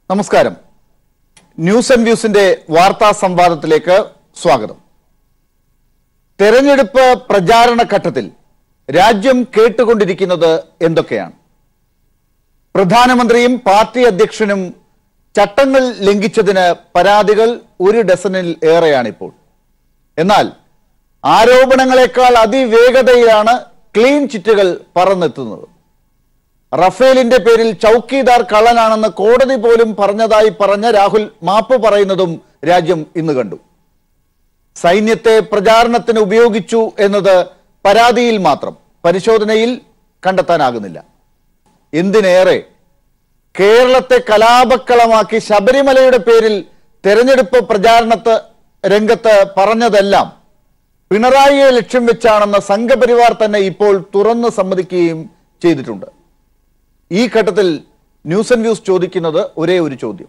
നമസ്കാരം news and വ്യൂസിന്റെ വാർത്താ സംവാദത്തിലേക്ക് സ്വാഗതം തെരഞ്ഞെടുപ്പ് പ്രചാരണ ഘട്ടത്തിൽ രാജ്യം കേട്ടുകൊണ്ടിരിക്കുന്നത് എന്തൊക്കെയാണ് പ്രധാനമന്ത്രിയും പാർട്ടി അധ്യക്ഷനും ചട്ടങ്ങൾ ലംഘിച്ചതിന് പരാതികൾ ഒരു ഡസനിൽ ഏറെയാണിപ്പോൾ എന്നാൽ ആരോപണങ്ങളെക്കാൾ അതിവേഗതയിലാണ് ക്ലീൻ ചിറ്റുകൾ പറന്നെത്തുന്നത് റഫേലിന്റെ പേരിൽ ചൌക്കീദാർ കള്ളനാണെന്ന് കോടതി പോലും പറഞ്ഞതായി പറഞ്ഞ രാഹുൽ മാപ്പ് പറയുന്നതും രാജ്യം ഇന്ന് കണ്ടു സൈന്യത്തെ പ്രചാരണത്തിന് ഉപയോഗിച്ചു എന്നത് പരാതിയിൽ മാത്രം പരിശോധനയിൽ കണ്ടെത്താനാകുന്നില്ല എന്തിനേറെ കേരളത്തെ കലാപക്കളമാക്കി ശബരിമലയുടെ പേരിൽ തെരഞ്ഞെടുപ്പ് പ്രചാരണത്ത് രംഗത്ത് പറഞ്ഞതെല്ലാം പിണറായിയെ ലക്ഷ്യം വെച്ചാണെന്ന് സംഘപരിവാർ തന്നെ ഇപ്പോൾ തുറന്ന് സമ്മതിക്കുകയും ചെയ്തിട്ടുണ്ട് ഈ ഘട്ടത്തിൽ ന്യൂസ് ആൻഡ് വ്യൂസ് ചോദിക്കുന്നത് ഒരേ ഒരു ചോദ്യം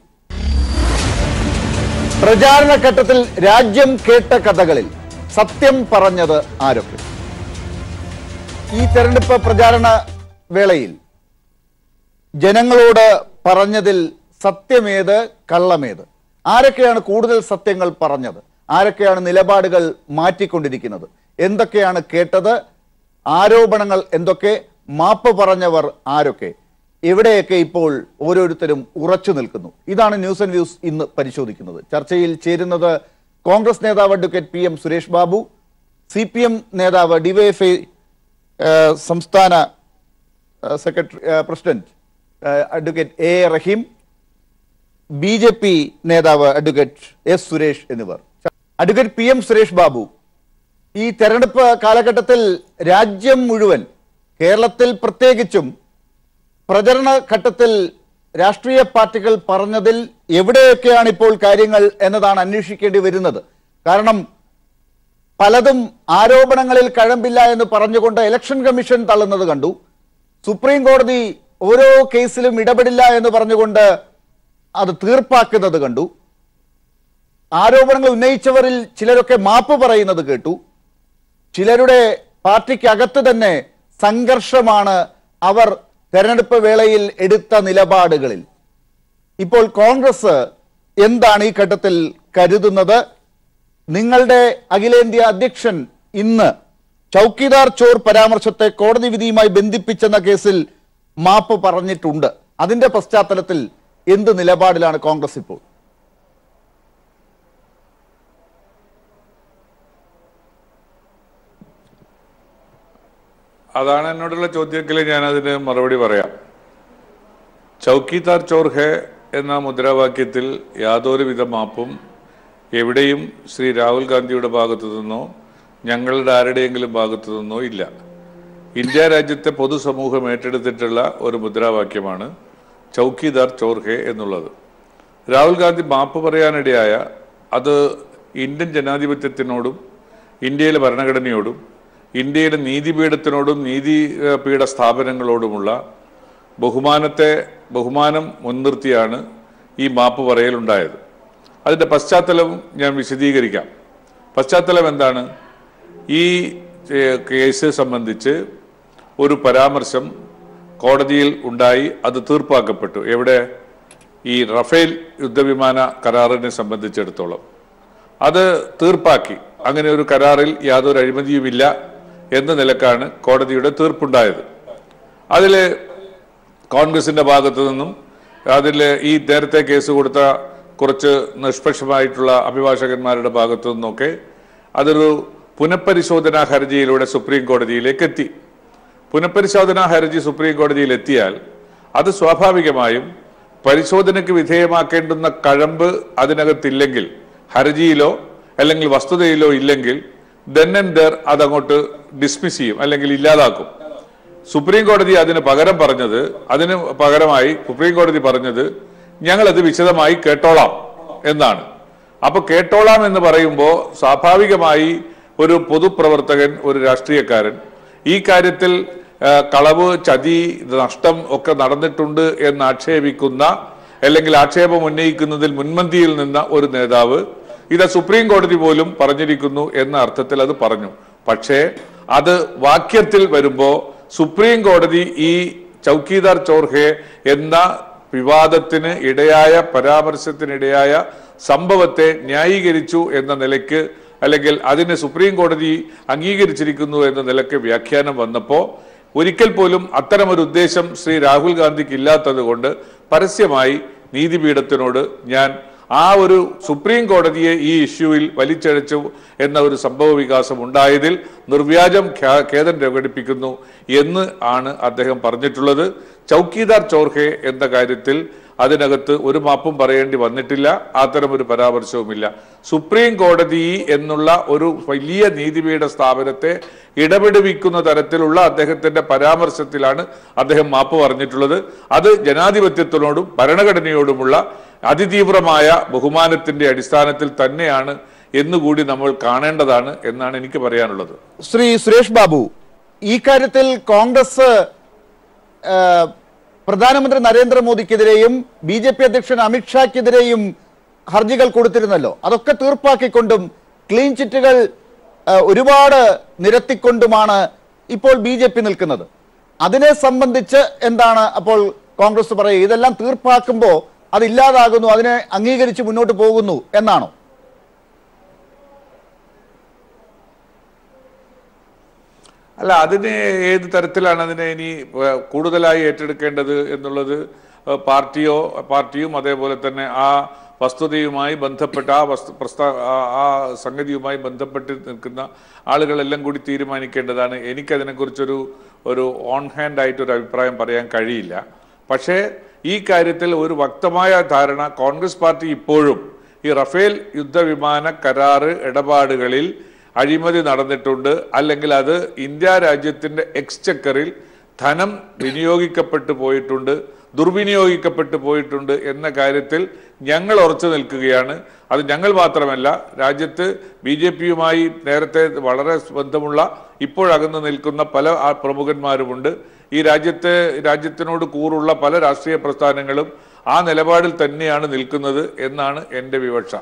പ്രചാരണ ഘട്ടത്തിൽ രാജ്യം കേട്ട കഥകളിൽ സത്യം പറഞ്ഞത് ആരൊക്കെ ഈ തെരഞ്ഞെടുപ്പ് പ്രചാരണ വേളയിൽ ജനങ്ങളോട് പറഞ്ഞതിൽ സത്യമേത് കള്ളമേത് ആരൊക്കെയാണ് കൂടുതൽ സത്യങ്ങൾ പറഞ്ഞത് ആരൊക്കെയാണ് നിലപാടുകൾ മാറ്റിക്കൊണ്ടിരിക്കുന്നത് എന്തൊക്കെയാണ് കേട്ടത് ആരോപണങ്ങൾ എന്തൊക്കെ മാപ്പ് പറഞ്ഞവർ ആരൊക്കെ എവിടെയൊക്കെ ഇപ്പോൾ ഓരോരുത്തരും ഉറച്ചു നിൽക്കുന്നു ഇതാണ് ന്യൂസ് ആൻഡ് വ്യൂസ് ഇന്ന് പരിശോധിക്കുന്നത് ചർച്ചയിൽ ചേരുന്നത് കോൺഗ്രസ് നേതാവ് advocate P M Suresh Babu C P M നേതാവ് ഡിവൈഎഫ്ഐ സംസ്ഥാന secretary president advocate A A Rahim B J P നേതാവ് അഡ്വക്കേറ്റ് എസ് സുരേഷ് എന്നിവർ advocate P M Suresh Babu ഈ തെരഞ്ഞെടുപ്പ് കാലഘട്ടത്തിൽ രാജ്യം മുഴുവൻ കേരളത്തിൽ പ്രത്യേകിച്ചും പ്രചരണ ഘട്ടത്തിൽ രാഷ്ട്രീയ പാർട്ടികൾ പറഞ്ഞതിൽ എവിടെയൊക്കെയാണ് ഇപ്പോൾ കാര്യങ്ങൾ എന്നതാണ് അന്വേഷിക്കേണ്ടി വരുന്നത് കാരണം പലതും ആരോപണങ്ങളിൽ കഴമ്പില്ല എന്ന് പറഞ്ഞുകൊണ്ട് ഇലക്ഷൻ കമ്മീഷൻ തള്ളുന്നത് കണ്ടു സുപ്രീം കോടതി ഓരോ കേസിലും ഇടപെടില്ല എന്ന് പറഞ്ഞുകൊണ്ട് അത് തീർപ്പാക്കുന്നത് കണ്ടു ആരോപണങ്ങൾ ഉന്നയിച്ചവരിൽ ചിലരൊക്കെ മാപ്പ് പറയുന്നത് കേട്ടു ചിലരുടെ പാർട്ടിക്കകത്ത് തന്നെ സംഘർഷമാണ് അവർ തെരഞ്ഞെടുപ്പ് വേളയിൽ എടുത്ത നിലപാടുകളിൽ ഇപ്പോൾ കോൺഗ്രസ് എന്താണ് ഈ ഘട്ടത്തിൽ കരുതുന്നത് നിങ്ങളുടെ അഖിലേന്ത്യാ അധ്യക്ഷൻ ഇന്ന് ചൌക്കിദാർ ചോർ പരാമർശത്തെ കോടതി വിധിയുമായി ബന്ധിപ്പിച്ചെന്ന കേസിൽ മാപ്പ് പറഞ്ഞിട്ടുണ്ട് അതിന്റെ പശ്ചാത്തലത്തിൽ എന്ത് നിലപാടിലാണ് കോൺഗ്രസ് ഇപ്പോൾ അതാണ് എന്നോടുള്ള ചോദ്യത്തിൽ ഞാൻ അതിന് മറുപടി പറയാം ചൗക്കിദാർ ചോർ ഹെ എന്ന മുദ്രാവാക്യത്തിൽ യാതൊരുവിധ മാപ്പും എവിടെയും ശ്രീ രാഹുൽ ഗാന്ധിയുടെ ഭാഗത്തു നിന്നോ ഞങ്ങളുടെ ആരുടെയെങ്കിലും ഭാഗത്തു നിന്നോ ഇല്ല ഇന്ത്യ രാജ്യത്തെ പൊതുസമൂഹം ഏറ്റെടുത്തിട്ടുള്ള ഒരു മുദ്രാവാക്യമാണ് ചൗക്കിദാർ ചോർ ഹെ എന്നുള്ളത് രാഹുൽ ഗാന്ധി മാപ്പ് പറയാനിടയായ അത് ഇന്ത്യൻ ജനാധിപത്യത്തിനോടും ഇന്ത്യയിലെ ഭരണഘടനയോടും ഇന്ത്യയുടെ നീതിപീഠത്തിനോടും നീതിപീഠ സ്ഥാപനങ്ങളോടുമുള്ള ബഹുമാനത്തെ ബഹുമാനം മുൻനിർത്തിയാണ് ഈ മാപ്പ് പറയലുണ്ടായത് അതിൻ്റെ പശ്ചാത്തലവും ഞാൻ വിശദീകരിക്കാം പശ്ചാത്തലം എന്താണ് ഈ ഏഹ്, കേസ് സംബന്ധിച്ച് ഒരു പരാമർശം കോടതിയിൽ ഉണ്ടായി അത് തീർപ്പാക്കപ്പെട്ടു എവിടെ ഈ റഫേൽ യുദ്ധവിമാന കരാറിനെ സംബന്ധിച്ചിടത്തോളം അത് തീർപ്പാക്കി അങ്ങനെ ഒരു കരാറിൽ യാതൊരു അഴിമതിയുമില്ല എന്ന നിലക്കാണ് കോടതിയുടെ തീർപ്പുണ്ടായത് അതിൽ കോൺഗ്രസിന്റെ ഭാഗത്തു നിന്നും അതിൽ ഈ നേരത്തെ കേസ് കൊടുത്ത കുറച്ച് നിഷ്പക്ഷമായിട്ടുള്ള അഭിഭാഷകന്മാരുടെ ഭാഗത്തു നിന്നൊക്കെ അതൊരു പുനഃപരിശോധനാ ഹർജിയിലൂടെ സുപ്രീം കോടതിയിലേക്ക് എത്തി പുനഃപരിശോധനാ ഹർജി സുപ്രീം കോടതിയിൽ എത്തിയാൽ അത് സ്വാഭാവികമായും പരിശോധനയ്ക്ക് വിധേയമാക്കേണ്ടുന്ന കഴമ്പ് അതിനകത്തില്ലെങ്കിൽ ഹർജിയിലോ അല്ലെങ്കിൽ വസ്തുതയിലോ ഇല്ലെങ്കിൽ ദെൻ ആൻഡ് ദർ അതങ്ങോട്ട് ഡിസ്മിസ് ചെയ്യും അല്ലെങ്കിൽ ഇല്ലാതാക്കും സുപ്രീം കോടതി അതിന് പകരം പറഞ്ഞത് അതിന് പകരമായി സുപ്രീം കോടതി പറഞ്ഞത് ഞങ്ങളത് വിശദമായി കേട്ടോളാം എന്നാണ് അപ്പൊ കേട്ടോളാം എന്ന് പറയുമ്പോൾ സ്വാഭാവികമായി ഒരു പൊതുപ്രവർത്തകൻ ഒരു രാഷ്ട്രീയക്കാരൻ ഈ കാര്യത്തിൽ ആ, കളവ് ചതി നഷ്ടം ഒക്കെ നടന്നിട്ടുണ്ട് എന്ന് ആക്ഷേപിക്കുന്ന അല്ലെങ്കിൽ ആക്ഷേപം ഉന്നയിക്കുന്നതിൽ മുൻപന്തിയിൽ നിന്ന ഒരു നേതാവ് ഇത് സുപ്രീം കോടതി പോലും പറഞ്ഞിരിക്കുന്നു എന്ന അർത്ഥത്തിൽ അത് പറഞ്ഞു പക്ഷേ അത് വാക്യത്തിൽ വരുമ്പോ സുപ്രീം കോടതി ഈ ചൗക്കീദാർ ചോർഹെ എന്ന വിവാദത്തിന് ഇടയായ പരാമർശത്തിനിടയായ സംഭവത്തെ ന്യായീകരിച്ചു എന്ന നിലയ്ക്ക് അല്ലെങ്കിൽ അതിനെ സുപ്രീം കോടതി അംഗീകരിച്ചിരിക്കുന്നു എന്ന നിലയ്ക്ക് വ്യാഖ്യാനം വന്നപ്പോൾ ഒരിക്കൽ പോലും അത്തരമൊരു ഉദ്ദേശം ശ്രീ രാഹുൽ ഗാന്ധിക്ക് ഇല്ലാത്തത് കൊണ്ട് പരസ്യമായി നീതിപീഠത്തിനോട് ഞാൻ ആ ഒരു സുപ്രീം കോടതിയെ ഈ ഇഷ്യൂവിൽ വലിച്ചഴച്ചു എന്ന ഒരു സംഭവ വികാസം ഉണ്ടായതിൽ നിർവ്യാജം ഖ്യാ- ഖേദം പ്രകടിപ്പിക്കുന്നു എന്ന് ആണ് അദ്ദേഹം പറഞ്ഞിട്ടുള്ളത് ചൌക്കീദാർ ചോർഹെ എന്ന കാര്യത്തിൽ അതിനകത്ത് ഒരു മാപ്പും പറയേണ്ടി വന്നിട്ടില്ല അത്തരമൊരു പരാമർശവുമില്ല സുപ്രീം കോടതി എന്നുള്ള ഒരു വലിയ നീതിപീഠ സ്ഥാപനത്തെ ഇടപെടുവിക്കുന്ന തരത്തിലുള്ള അദ്ദേഹത്തിന്റെ പരാമർശത്തിലാണ് അദ്ദേഹം മാപ്പ് പറഞ്ഞിട്ടുള്ളത് അത് ജനാധിപത്യത്തിനോടും ഭരണഘടനയോടുമുള്ള അതിതീവ്രമായ ബഹുമാനത്തിന്റെ അടിസ്ഥാനത്തിൽ തന്നെയാണ് എന്നുകൂടി നമ്മൾ കാണേണ്ടതാണ് എന്നാണ് എനിക്ക് പറയാനുള്ളത് ശ്രീ സുരേഷ് ബാബു ഈ കാര്യത്തിൽ കോൺഗ്രസ് ആ, പ്രധാനമന്ത്രി നരേന്ദ്രമോദിക്കെതിരെയും ബി ജെ പി അധ്യക്ഷൻ അമിത്ഷാക്കെതിരെയും ഹർജികൾ കൊടുത്തിരുന്നല്ലോ അതൊക്കെ തീർപ്പാക്കിക്കൊണ്ടും ക്ലീൻ ചിറ്റുകൾ ആ, ഒരുപാട് നിരത്തിക്കൊണ്ടുമാണ് ഇപ്പോൾ ബി ജെ പി നിൽക്കുന്നത് അതിനെ സംബന്ധിച്ച് എന്താണ് അപ്പോൾ കോൺഗ്രസ് പറയുക ഇതെല്ലാം തീർപ്പാക്കുമ്പോൾ അത് ഇല്ലാതാകുന്നു അതിനെ അംഗീകരിച്ച് മുന്നോട്ട് പോകുന്നു എന്നാണോ അല്ല അതിന് ഏത് തരത്തിലാണ് അതിനെ ഇനി ഏഹ്, കൂടുതലായി ഏറ്റെടുക്കേണ്ടത് എന്നുള്ളത് ഏഹ്, പാർട്ടിയോ പാർട്ടിയും അതേപോലെ തന്നെ ആ വസ്തുതയുമായി ബന്ധപ്പെട്ട ആ വസ്തു പ്രസ്താ ആ- ആ സംഗതിയുമായി ബന്ധപ്പെട്ട് നിൽക്കുന്ന ആളുകളെല്ലാം കൂടി തീരുമാനിക്കേണ്ടതാണ് എനിക്കതിനെക്കുറിച്ചൊരു ഒരു ഓൺ ഹാൻഡ് ആയിട്ട് ഒരു അഭിപ്രായം പറയാൻ കഴിയില്ല പക്ഷേ ഈ കാര്യത്തിൽ ഒരു വ്യക്തമായ ധാരണ കോൺഗ്രസ് പാർട്ടി ഇപ്പോഴും ഈ റഫേൽ യുദ്ധവിമാന കരാറ് ഇടപാടുകളിൽ അഴിമതി നടന്നിട്ടുണ്ട് അല്ലെങ്കിൽ അത് ഇന്ത്യ രാജ്യത്തിന്റെ എക്സ്ചക്കറിൽ ധനം വിനിയോഗിക്കപ്പെട്ടു പോയിട്ടുണ്ട് ദുർവിനിയോഗിക്കപ്പെട്ടു പോയിട്ടുണ്ട് എന്ന കാര്യത്തിൽ ഞങ്ങൾ ഉറച്ചു നിൽക്കുകയാണ് അത് ഞങ്ങൾ മാത്രമല്ല രാജ്യത്ത് ബി ജെ പിയുമായി നേരത്തെ വളരെ ബന്ധമുള്ള ഇപ്പോഴകന്നു നിൽക്കുന്ന പല ആ- പ്രമുഖന്മാരുമുണ്ട് ഈ രാജ്യത്തെ രാജ്യത്തിനോട് കൂറുള്ള പല രാഷ്ട്രീയ പ്രസ്ഥാനങ്ങളും ആ നിലപാടിൽ തന്നെയാണ് നിൽക്കുന്നത് എന്നാണ് എൻ്റെ വിവക്ഷ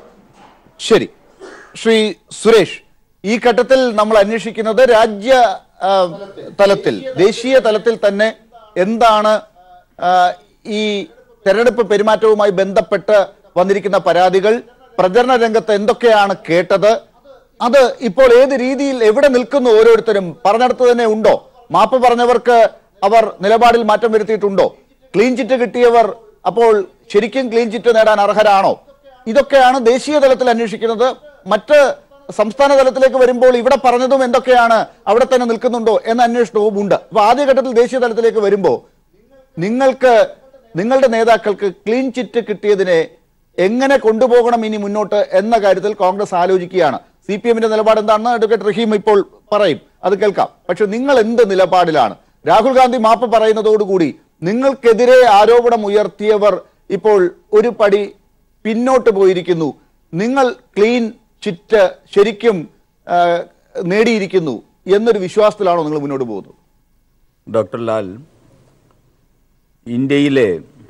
ശരി ശ്രീ സുരേഷ് ഈ ഘട്ടത്തിൽ നമ്മൾ അന്വേഷിക്കുന്നത് രാജ്യ ആ, തലത്തിൽ ദേശീയ തലത്തിൽ തന്നെ എന്താണ് ആ, ഈ തെരഞ്ഞെടുപ്പ് പെരുമാറ്റവുമായി ബന്ധപ്പെട്ട് വന്നിരിക്കുന്ന പരാതികൾ പ്രചരണ രംഗത്ത് എന്തൊക്കെയാണ് കേട്ടത് അത് ഇപ്പോൾ ഏത് രീതിയിൽ എവിടെ നിൽക്കുന്നു ഓരോരുത്തരും പറഞ്ഞിടത്ത് തന്നെ ഉണ്ടോ മാപ്പ് പറഞ്ഞവർക്ക് അവർ നിലപാടിൽ മാറ്റം വരുത്തിയിട്ടുണ്ടോ ക്ലീൻ ചിറ്റ് കിട്ടിയവർ അപ്പോൾ ശരിക്കും ക്ലീൻ ചിറ്റ് നേടാൻ അർഹരാണോ ഇതൊക്കെയാണ് ദേശീയ തലത്തിൽ അന്വേഷിക്കുന്നത് മറ്റ് സംസ്ഥാന തലത്തിലേക്ക് വരുമ്പോൾ ഇവിടെ പറഞ്ഞതും എന്തൊക്കെയാണ് അവിടെ തന്നെ നിൽക്കുന്നുണ്ടോ എന്ന അന്വേഷണവും ഉണ്ട് അപ്പൊ ആദ്യഘട്ടത്തിൽ ദേശീയ തലത്തിലേക്ക് വരുമ്പോൾ നിങ്ങൾക്ക് നിങ്ങളുടെ നേതാക്കൾക്ക് ക്ലീൻ ചിറ്റ് കിട്ടിയതിനെ എങ്ങനെ കൊണ്ടുപോകണം ഇനി മുന്നോട്ട് എന്ന കാര്യത്തിൽ കോൺഗ്രസ് ആലോചിക്കുകയാണ് സി പി എമ്മിന്റെ നിലപാട് എന്താണെന്ന് അഡ്വക്കേറ്റ് റഹീം ഇപ്പോൾ പറയും അത് കേൾക്കാം പക്ഷെ നിങ്ങൾ എന്ത് നിലപാടിലാണ് രാഹുൽ ഗാന്ധി മാപ്പ് പറയുന്നതോടുകൂടി നിങ്ങൾക്കെതിരെ ആരോപണം ഉയർത്തിയവർ ഇപ്പോൾ ഒരു പടി പിന്നോട്ട് പോയിരിക്കുന്നു നിങ്ങൾ ക്ലീൻ ചിറ്റ് ശരിക്കും ആ, നേടിയിരിക്കുന്നു എന്നൊരു വിശ്വാസത്തിലാണോ നിങ്ങൾ മുന്നോട്ട് പോകുന്നത് ഡോക്ടർ ലാൽ ഇന്ത്യയിലെ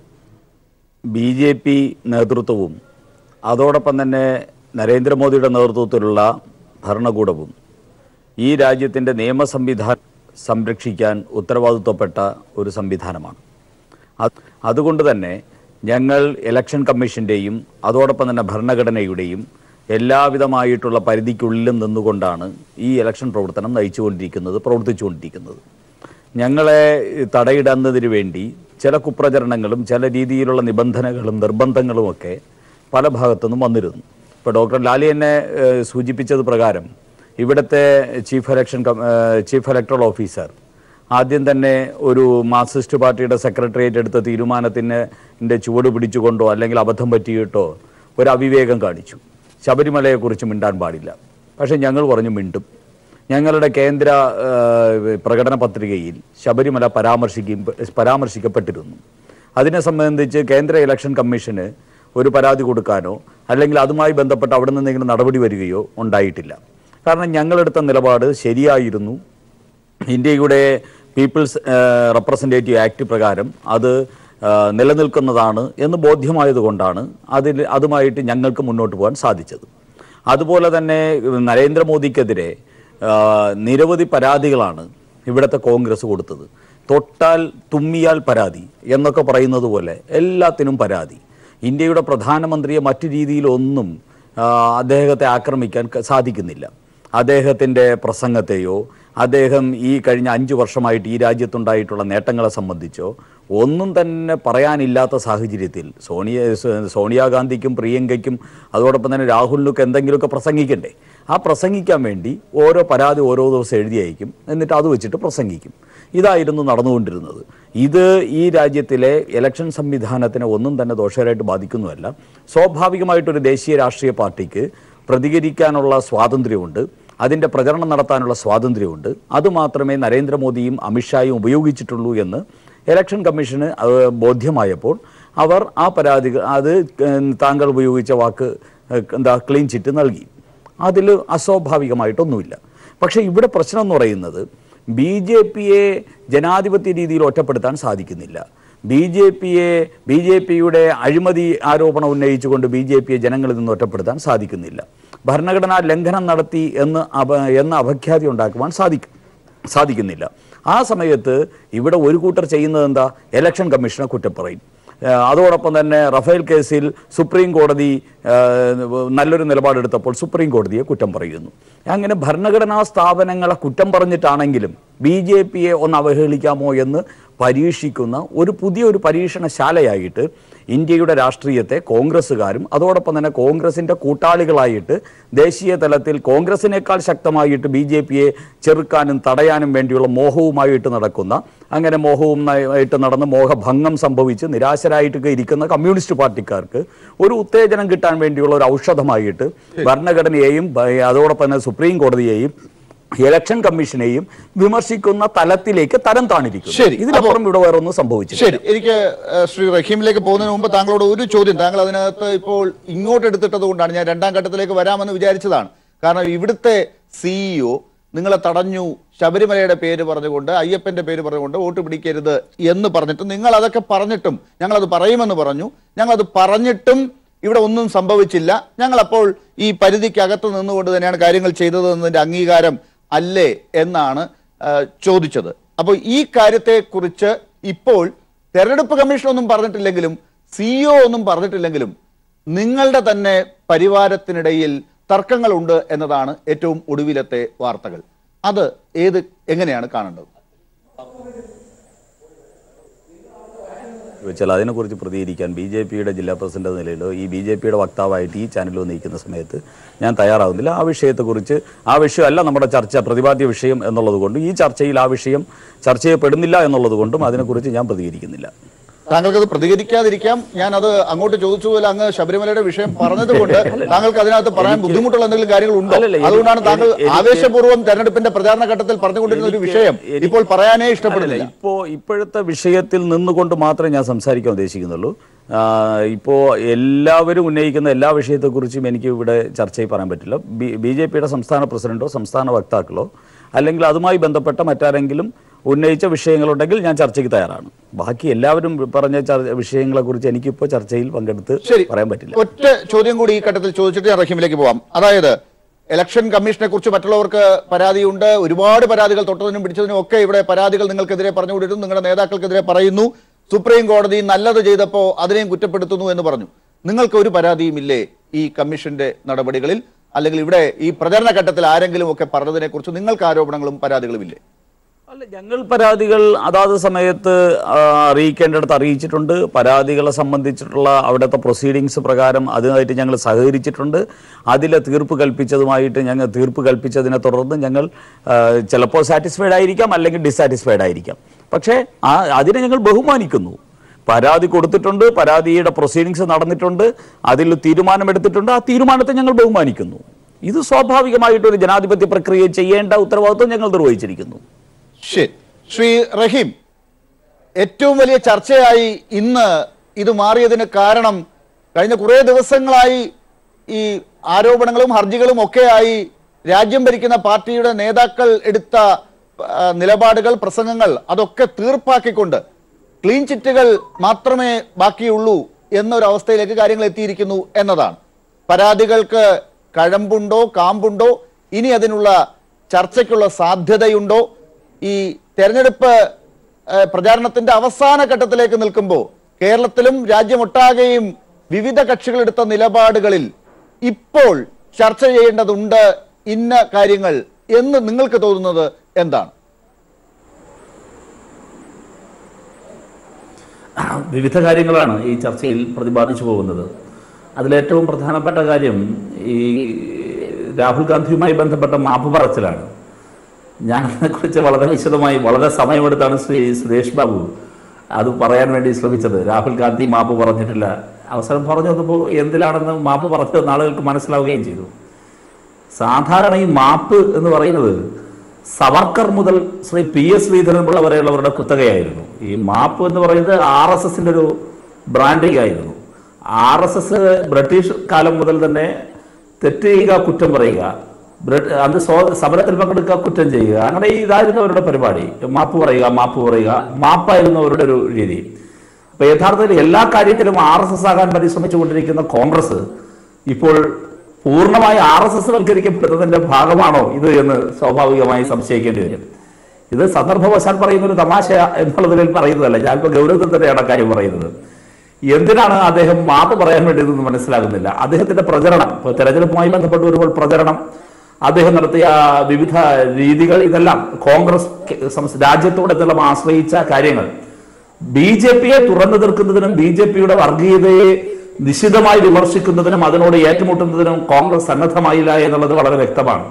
ബി ജെ പി നേതൃത്വവും അതോടൊപ്പം തന്നെ നരേന്ദ്രമോദിയുടെ നേതൃത്വത്തിലുള്ള ഭരണകൂടവും ഈ രാജ്യത്തിൻ്റെ നിയമ സംവിധാനം സംരക്ഷിക്കാൻ ഉത്തരവാദിത്വപ്പെട്ട ഒരു സംവിധാനമാണ് അത് അതുകൊണ്ട് തന്നെ ഞങ്ങൾ ഇലക്ഷൻ കമ്മീഷൻ്റെയും അതോടൊപ്പം തന്നെ ഭരണഘടനയുടെയും എല്ലാവിധമായിട്ടുള്ള പരിധിക്കുള്ളിലും നിന്നുകൊണ്ടാണ് ഈ ഇലക്ഷൻ പ്രവർത്തനം നയിച്ചുകൊണ്ടിരിക്കുന്നത് പ്രവർത്തിച്ചുകൊണ്ടിരിക്കുന്നത് ഞങ്ങളെ തടയിടുന്നതിന് വേണ്ടി ചില കുപ്രചരണങ്ങളും ചില രീതിയിലുള്ള നിബന്ധനകളും നിർബന്ധങ്ങളുമൊക്കെ പല ഭാഗത്തുനിന്നും വന്നിരുന്നു ഇപ്പോൾ ഡോക്ടർ ലാലി എന്നെ ഏഹ്, സൂചിപ്പിച്ചത് പ്രകാരം ഇവിടുത്തെ ചീഫ് ഇലക്ഷൻ കം- ഏഹ്, ചീഫ് ഇലക്ടറൽ ഓഫീസർ ആദ്യം തന്നെ ഒരു മാർക്സിസ്റ്റ് പാർട്ടിയുടെ സെക്രട്ടേറിയറ്റ് എടുത്ത തീരുമാനത്തിന് ന്റെ ചുവട് പിടിച്ചുകൊണ്ടോ അല്ലെങ്കിൽ അബദ്ധം പറ്റിയിട്ടോ ഒരു അവിവേകം കാണിച്ചു ശബരിമലയെക്കുറിച്ച് മിണ്ടാൻ പാടില്ല പക്ഷേ ഞങ്ങൾ പറഞ്ഞു മിണ്ടും ഞങ്ങളുടെ കേന്ദ്ര ആ, പ്രകടന പത്രികയിൽ ശബരിമല പരാമർശിക്കും പരാമർശിക്കപ്പെട്ടിരുന്നു അതിനെ സംബന്ധിച്ച് കേന്ദ്ര ഇലക്ഷൻ കമ്മീഷന് ഒരു പരാതി കൊടുക്കാനോ അല്ലെങ്കിൽ അതുമായി ബന്ധപ്പെട്ട് അവിടെ നിന്നെങ്കിലും നടപടി വരികയോ ഉണ്ടായിട്ടില്ല കാരണം ഞങ്ങളെടുത്ത നിലപാട് ശരിയായിരുന്നു ഇന്ത്യയുടെ പീപ്പിൾസ് റെപ്രസെൻറ്റേറ്റീവ് ആക്ട് പ്രകാരം അത് ആ, നിലനിൽക്കുന്നതാണ് എന്ന് ബോധ്യമായതുകൊണ്ടാണ് അതിൽ അതുമായിട്ട് ഞങ്ങൾക്ക് മുന്നോട്ട് പോകാൻ സാധിച്ചത് അതുപോലെ തന്നെ നരേന്ദ്രമോദിക്കെതിരെ ആ, നിരവധി പരാതികളാണ് ഇവിടുത്തെ കോൺഗ്രസ് കൊടുത്തത് തൊട്ടാൽ തുമ്മിയാൽ പരാതി എന്നൊക്കെ പറയുന്നത് പോലെ എല്ലാത്തിനും പരാതി ഇന്ത്യയുടെ പ്രധാനമന്ത്രിയെ മറ്റു രീതിയിലൊന്നും ആ, അദ്ദേഹത്തെ ആക്രമിക്കാൻ ക- സാധിക്കുന്നില്ല അദ്ദേഹത്തിൻ്റെ പ്രസംഗത്തെയോ അദ്ദേഹം ഈ കഴിഞ്ഞ അഞ്ചു വർഷമായിട്ട് ഈ രാജ്യത്തുണ്ടായിട്ടുള്ള നേട്ടങ്ങളെ സംബന്ധിച്ചോ ഒന്നും തന്നെ പറയാനില്ലാത്ത സാഹചര്യത്തിൽ സോണിയ സോ- സോണിയാഗാന്ധിക്കും പ്രിയങ്കയ്ക്കും അതോടൊപ്പം തന്നെ രാഹുലിനൊക്കെ എന്തെങ്കിലുമൊക്കെ പ്രസംഗിക്കണ്ടേ ആ പ്രസംഗിക്കാൻ വേണ്ടി ഓരോ പരാതി ഓരോ ദിവസം എഴുതി അയക്കും എന്നിട്ട് അത് വെച്ചിട്ട് പ്രസംഗിക്കും ഇതായിരുന്നു നടന്നുകൊണ്ടിരുന്നത് ഇത് ഈ രാജ്യത്തിലെ ഇലക്ഷൻ സംവിധാനത്തിനെ ഒന്നും തന്നെ ദോഷകരമായിട്ട് ബാധിക്കുന്നുമല്ല സ്വാഭാവികമായിട്ടൊരു ദേശീയ രാഷ്ട്രീയ പാർട്ടിക്ക് പ്രതികരിക്കാനുള്ള സ്വാതന്ത്ര്യമുണ്ട് അതിൻ്റെ പ്രചരണം നടത്താനുള്ള സ്വാതന്ത്ര്യമുണ്ട് അതുമാത്രമേ നരേന്ദ്രമോദിയും അമിത്ഷായും ഉപയോഗിച്ചിട്ടുള്ളൂ എന്ന് ഇലക്ഷൻ കമ്മീഷന് അത് ബോധ്യമായപ്പോൾ അവർ ആ പരാതികൾ അത് ഏഹ്, താങ്കൾ ഉപയോഗിച്ച വാക്ക് ഏഹ്, എന്താ ക്ലീൻ ചിറ്റ് നൽകി അതിൽ അസ്വാഭാവികമായിട്ടൊന്നുമില്ല പക്ഷേ ഇവിടെ പ്രശ്നം എന്ന് പറയുന്നത് ബി ജെ പിയെ ജനാധിപത്യ രീതിയിൽ ഒറ്റപ്പെടുത്താൻ സാധിക്കുന്നില്ല ബി ജെ പിയെ ബി ജെ പിയുടെ അഴിമതി ആരോപണം ഉന്നയിച്ചുകൊണ്ട് ബി ജെ പിയെ ജനങ്ങളിൽ നിന്ന് ഒറ്റപ്പെടുത്താൻ സാധിക്കുന്നില്ല ഭരണഘടനാ ലംഘനം നടത്തി എന്ന് അപ എന്ന അപഖ്യാതി ഉണ്ടാക്കുവാൻ സാധിക്കും സാധിക്കുന്നില്ല ആ സമയത്ത് ഇവിടെ ഒരു കൂട്ടർ ചെയ്യുന്നത് എന്താ ഇലക്ഷൻ കമ്മീഷനെ കുറ്റം പറയും ഏഹ് അതോടൊപ്പം തന്നെ റഫേൽ കേസിൽ സുപ്രീം കോടതി ഏഹ് നല്ലൊരു നിലപാടെടുത്തപ്പോൾ സുപ്രീം കോടതിയെ കുറ്റം പറയുന്നു അങ്ങനെ ഭരണഘടനാ സ്ഥാപനങ്ങളെ കുറ്റം പറഞ്ഞിട്ടാണെങ്കിലും ബി ജെ പിയെ ഒന്ന് അവഹേളിക്കാമോ എന്ന് പരീക്ഷിക്കുന്ന ഒരു പുതിയൊരു പരീക്ഷണശാലയായിട്ട് ഇന്ത്യയുടെ രാഷ്ട്രീയത്തെ കോൺഗ്രസ്സുകാരും അതോടൊപ്പം തന്നെ കോൺഗ്രസിൻ്റെ കൂട്ടാളികളായിട്ട് ദേശീയ തലത്തിൽ കോൺഗ്രസിനേക്കാൾ ശക്തമായിട്ട് ബി ജെ പിയെ ചെറുക്കാനും തടയാനും വേണ്ടിയുള്ള മോഹവുമായിട്ട് നടക്കുന്ന അങ്ങനെ മോഹവുമായിട്ട് നടന്ന് മോഹഭംഗം സംഭവിച്ച് നിരാശരായിട്ടൊക്കെ ഇരിക്കുന്ന കമ്മ്യൂണിസ്റ്റ് പാർട്ടിക്കാർക്ക് ഒരു ഉത്തേജനം കിട്ടാൻ വേണ്ടിയുള്ള ഒരു ഔഷധമായിട്ട് ഭരണഘടനയെയും ബ- അതോടൊപ്പം തന്നെ സുപ്രീം കോടതിയെയും ഇലക്ഷൻ കമ്മീഷനെയും വിമർശിക്കുന്ന തലത്തിലേക്ക് തരം ശരി. താണിരിക്കുന്നു ഇതിനപ്പുറം ഇവിടെ വേറെ ഒന്നും സംഭവിച്ചില്ല ശരി എനിക്ക് ഏഹ്, ശ്രീ റഹീമിലേക്ക് പോകുന്നതിന് മുമ്പ് താങ്കളോട് ഒരു ചോദ്യം താങ്കൾ അതിനകത്ത് ഇപ്പോൾ ഇങ്ങോട്ട് എടുത്തിട്ടത് കൊണ്ടാണ് ഞാൻ രണ്ടാം ഘട്ടത്തിലേക്ക് വരാമെന്ന് വിചാരിച്ചതാണ് കാരണം ഇവിടുത്തെ സിഇഒ നിങ്ങളെ തടഞ്ഞു ശബരിമലയുടെ പേര് പറഞ്ഞുകൊണ്ട് അയ്യപ്പന്റെ പേര് പറഞ്ഞുകൊണ്ട് വോട്ട് പിടിക്കരുത് എന്ന് പറഞ്ഞിട്ട് നിങ്ങൾ അതൊക്കെ പറഞ്ഞിട്ടും ഞങ്ങളത് പറയുമെന്ന് പറഞ്ഞു ഞങ്ങളത് പറഞ്ഞിട്ടും ഇവിടെ ഒന്നും സംഭവിച്ചില്ല ഞങ്ങൾ അപ്പോൾ ഈ പരിധിക്കകത്ത് നിന്നുകൊണ്ട് തന്നെയാണ് കാര്യങ്ങൾ ചെയ്തത് എന്നതിന്റെ അംഗീകാരം അല്ലേ എന്നാണ് ആ, ചോദിച്ചത് അപ്പോൾ ഈ കാര്യത്തെക്കുറിച്ച് ഇപ്പോൾ തെരഞ്ഞെടുപ്പ് കമ്മീഷൻ ഒന്നും പറഞ്ഞിട്ടില്ലെങ്കിലും സിഇഒ ഒന്നും പറഞ്ഞിട്ടില്ലെങ്കിലും നിങ്ങളുടെ തന്നെ പരിവാരത്തിനിടയിൽ തർക്കങ്ങളുണ്ട് എന്നതാണ് ഏറ്റവും ഒടുവിലത്തെ വാർത്തകൾ അത് ഏത് എങ്ങനെയാണ് കാണേണ്ടത് വെച്ചാൽ അതിനെക്കുറിച്ച് പ്രതികരിക്കാൻ ബി ജെ പിയുടെ ജില്ലാ പ്രസിഡന്റ് എന്ന നിലയിലോ ഈ ബി ജെ പിയുടെ വക്താവായിട്ട് ഈ ചാനലിൽ നയിക്കുന്ന സമയത്ത് ഞാൻ തയ്യാറാകുന്നില്ല ആ വിഷയത്തെക്കുറിച്ച് ആ വിഷയമല്ല നമ്മുടെ ചർച്ച പ്രതിപാദ്യ വിഷയം എന്നുള്ളത് കൊണ്ടും ഈ ചർച്ചയിൽ ആ വിഷയം ചർച്ച ചെയ്യപ്പെടുന്നില്ല എന്നുള്ളത് കൊണ്ടും അതിനെക്കുറിച്ച് ഞാൻ പ്രതികരിക്കുന്നില്ല താങ്കൾക്കത് പ്രതികരിക്കാതിരിക്കാം ഞാൻ അത് അങ്ങോട്ട് ചോദിച്ചു പോലെ അങ്ങ് ശബരിമലയുടെ വിഷയം പറഞ്ഞതുകൊണ്ട് താങ്കൾക്ക് അതിനകത്ത് പറയാൻ ബുദ്ധിമുട്ടുള്ള എന്തെങ്കിലും കാര്യങ്ങൾ ഉണ്ടോ അല്ലല്ല, എനിക്ക് അതുകൊണ്ടാണ് താങ്കൾ എനിക്ക് ആവേശപൂർവ്വം തെരഞ്ഞെടുപ്പിന്റെ പ്രചാരണ ഘട്ടത്തിൽ പറഞ്ഞുകൊണ്ടിരുന്ന ഒരു വിഷയം എനിക്ക് ഇപ്പോൾ പറയാനേ ഇഷ്ടപ്പെടുന്നില്ല ഇപ്പോ ഇപ്പോഴത്തെ വിഷയത്തിൽ നിന്നുകൊണ്ട് മാത്രമേ ഞാൻ സംസാരിക്കാൻ ഉദ്ദേശിക്കുന്നുള്ളൂ ആ, ഇപ്പോ എല്ലാവരും ഉന്നയിക്കുന്ന എല്ലാ വിഷയത്തെക്കുറിച്ചും എനിക്ക് ഇവിടെ ചർച്ചയിൽ പറയാൻ പറ്റില്ല ബി ബി ജെ പിയുടെ സംസ്ഥാന പ്രസിഡന്റോ സംസ്ഥാന വക്താക്കളോ അല്ലെങ്കിൽ അതുമായി ബന്ധപ്പെട്ട മറ്റാരെങ്കിലും ഉന്നയിച്ച വിഷയങ്ങളുണ്ടെങ്കിൽ ഞാൻ ചർച്ചയ്ക്ക് തയ്യാറാണ് ബാക്കി എല്ലാവരും പറഞ്ഞ ചർ- വിഷയങ്ങളെക്കുറിച്ച് എനിക്കിപ്പോൾ ചർച്ചയിൽ പങ്കെടുത്ത് ശരി പറയാൻ പറ്റില്ല ഒറ്റ ചോദ്യം കൂടി ഈ ഘട്ടത്തിൽ ചോദിച്ചിട്ട് ഞാൻ റഹീമിലേക്ക് പോവാം അതായത് ഇലക്ഷൻ കമ്മീഷനെ കുറിച്ച് മറ്റുള്ളവർക്ക് പരാതിയുണ്ട് ഒരുപാട് പരാതികൾ തൊട്ടതിനും പിടിച്ചതിനും ഒക്കെ ഇവിടെ പരാതികൾ നിങ്ങൾക്കെതിരെ പറഞ്ഞുകൊണ്ടിരുന്നു നിങ്ങളുടെ നേതാക്കൾക്കെതിരെ പറയുന്നു സുപ്രീം കോടതി നല്ലത് ചെയ്തപ്പോൾ അതിനെയും കുറ്റപ്പെടുത്തുന്നു എന്ന് പറഞ്ഞു നിങ്ങൾക്ക് ഒരു പരാതിയും ഇല്ലേ ഈ കമ്മീഷന്റെ നടപടികളിൽ അല്ലെങ്കിൽ ഇവിടെ ഈ പ്രചരണ ഘട്ടത്തിൽ ആരെങ്കിലും ഒക്കെ പറഞ്ഞതിനെ കുറിച്ച് നിങ്ങൾക്ക് ആരോപണങ്ങളും പരാതികളും ഇല്ലേ അല്ല ഞങ്ങൾ പരാതികൾ അതാത് സമയത്ത് ആ, അറിയിക്കേണ്ടിടത്ത് അറിയിച്ചിട്ടുണ്ട് പരാതികളെ സംബന്ധിച്ചിട്ടുള്ള അവിടുത്തെ പ്രൊസീഡിങ്സ് പ്രകാരം അതുമായിട്ട് ഞങ്ങൾ സഹകരിച്ചിട്ടുണ്ട് അതിലെ തീർപ്പ് കൽപ്പിച്ചതുമായിട്ട് ഞങ്ങൾ തീർപ്പ് കൽപ്പിച്ചതിനെ തുടർന്ന് ഞങ്ങൾ ആ, ചിലപ്പോൾ സാറ്റിസ്ഫൈഡ് ആയിരിക്കാം അല്ലെങ്കിൽ ഡിസാറ്റിസ്ഫൈഡ് ആയിരിക്കാം പക്ഷേ ആ അതിനെ ഞങ്ങൾ ബഹുമാനിക്കുന്നു പരാതി കൊടുത്തിട്ടുണ്ട് പരാതിയുടെ പ്രൊസീഡിങ്സ് നടന്നിട്ടുണ്ട് അതിൽ തീരുമാനമെടുത്തിട്ടുണ്ട് ആ തീരുമാനത്തെ ഞങ്ങൾ ബഹുമാനിക്കുന്നു ഇത് സ്വാഭാവികമായിട്ടൊരു ജനാധിപത്യ പ്രക്രിയ ചെയ്യേണ്ട ഉത്തരവാദിത്വം ഞങ്ങൾ നിർവഹിച്ചിരിക്കുന്നു ശരി ശ്രീ റഹീം ഏറ്റവും വലിയ ചർച്ചയായി ഇന്ന് ഇത് മാറിയതിന് കാരണം കഴിഞ്ഞ കുറേ ദിവസങ്ങളായി ഈ ആരോപണങ്ങളും ഹർജികളും ഒക്കെയായി രാജ്യം ഭരിക്കുന്ന പാർട്ടിയുടെ നേതാക്കൾ എടുത്ത ആ, നിലപാടുകൾ പ്രസംഗങ്ങൾ അതൊക്കെ തീർപ്പാക്കിക്കൊണ്ട് ക്ലീൻ ചിറ്റുകൾ മാത്രമേ ബാക്കിയുള്ളൂ എന്നൊരവസ്ഥയിലേക്ക് കാര്യങ്ങൾ എത്തിയിരിക്കുന്നു എന്നതാണ് പരാതികൾക്ക് കഴമ്പുണ്ടോ കാമ്പുണ്ടോ ഇനി അതിനുള്ള ചർച്ചയ്ക്കുള്ള സാധ്യതയുണ്ടോ ഈ തെരഞ്ഞെടുപ്പ് ഏഹ്, പ്രചാരണത്തിന്റെ അവസാന ഘട്ടത്തിലേക്ക് നിൽക്കുമ്പോൾ കേരളത്തിലും രാജ്യമൊട്ടാകെയും വിവിധ കക്ഷികൾ എടുത്ത നിലപാടുകളിൽ ഇപ്പോൾ ചർച്ച ചെയ്യേണ്ടതുണ്ട് ഇന്ന കാര്യങ്ങൾ എന്ന് നിങ്ങൾക്ക് തോന്നുന്നത് എന്താണ് വിവിധ കാര്യങ്ങളാണ് ഈ ചർച്ചയിൽ പ്രതിപാദിച്ചു പോകുന്നത് അതിലേറ്റവും പ്രധാനപ്പെട്ട കാര്യം ഈ രാഹുൽ ഗാന്ധിയുമായി ബന്ധപ്പെട്ട മാപ്പ് പറച്ചിലാണ് ഞാൻ അതിനെക്കുറിച്ച് വളരെ വിശദമായി വളരെ സമയമെടുത്താണ് ശ്രീ സുരേഷ് ബാബു അത് പറയാൻ വേണ്ടി ശ്രമിച്ചത് രാഹുൽ ഗാന്ധി മാപ്പ് പറഞ്ഞിട്ടില്ല അവസരം പറഞ്ഞു വന്നപ്പോൾ എന്തിലാണെന്ന് മാപ്പ് പറഞ്ഞത് ആളുകൾക്ക് മനസ്സിലാവുകയും ചെയ്തു സാധാരണ ഈ മാപ്പ് എന്ന് പറയുന്നത് സവർക്കർ മുതൽ ശ്രീ പി എസ് ശ്രീധരൻപിള്ള വരെയുള്ളവരുടെ കുത്തകയായിരുന്നു ഈ മാപ്പ് എന്ന് പറയുന്നത് ആർ എസ് എസിന്റെ ഒരു ബ്രാൻഡിംഗ് ആയിരുന്നു ആർ എസ് എസ് ബ്രിട്ടീഷ് കാലം മുതൽ തന്നെ തെറ്റ് ചെയ്യുക കുറ്റം പറയുക ബ്രിട്ട് അത് സ്വ സമരത്തിൽ പങ്കെടുക്കുക കുറ്റം ചെയ്യുക അങ്ങനെ ഇതായിരുന്നു അവരുടെ പരിപാടി മാപ്പ് പറയുക മാപ്പ് പറയുക മാപ്പായിരുന്നു അവരുടെ ഒരു രീതി അപ്പൊ യഥാർത്ഥത്തിൽ എല്ലാ കാര്യത്തിലും ആർ എസ് എസ് ആകാൻ പരിശ്രമിച്ചുകൊണ്ടിരിക്കുന്ന കോൺഗ്രസ് ഇപ്പോൾ പൂർണ്ണമായി ആർ എസ് എസ് വൽക്കരിക്കപ്പെടുന്നതിന്റെ ഭാഗമാണോ ഇത് എന്ന് സ്വാഭാവികമായി സംശയിക്കേണ്ടി വരും ഇത് സന്ദർഭവശാൽ പറയുന്ന ഒരു തമാശ എന്നുള്ളതിൽ പറയുന്നതല്ല ഞാനിപ്പോൾ ഗൗരവത്തിൽ തന്നെയാണ് കാര്യം പറയുന്നത് എന്തിനാണ് അദ്ദേഹം മാപ്പ് പറയാൻ വേണ്ടിയതെന്ന് മനസ്സിലാകുന്നില്ല അദ്ദേഹത്തിന്റെ പ്രചരണം ഇപ്പോൾ തെരഞ്ഞെടുപ്പുമായി ബന്ധപ്പെട്ട് വരുമ്പോൾ പ്രചരണം അദ്ദേഹം നടത്തിയ വിവിധ രീതികൾ ഇതെല്ലാം കോൺഗ്രസ് സംസ്ഥ- രാജ്യത്തോടെല്ലാം ആശ്രയിച്ച കാര്യങ്ങൾ ബി ജെ പിയെ തുറന്നു തീർക്കുന്നതിനും ബി ജെ പിയുടെ വർഗീയതയെ നിശിതമായി വിമർശിക്കുന്നതിനും അതിനോട് ഏറ്റുമുട്ടുന്നതിനും കോൺഗ്രസ് സന്നദ്ധമായില്ല എന്നുള്ളത് വളരെ വ്യക്തമാണ്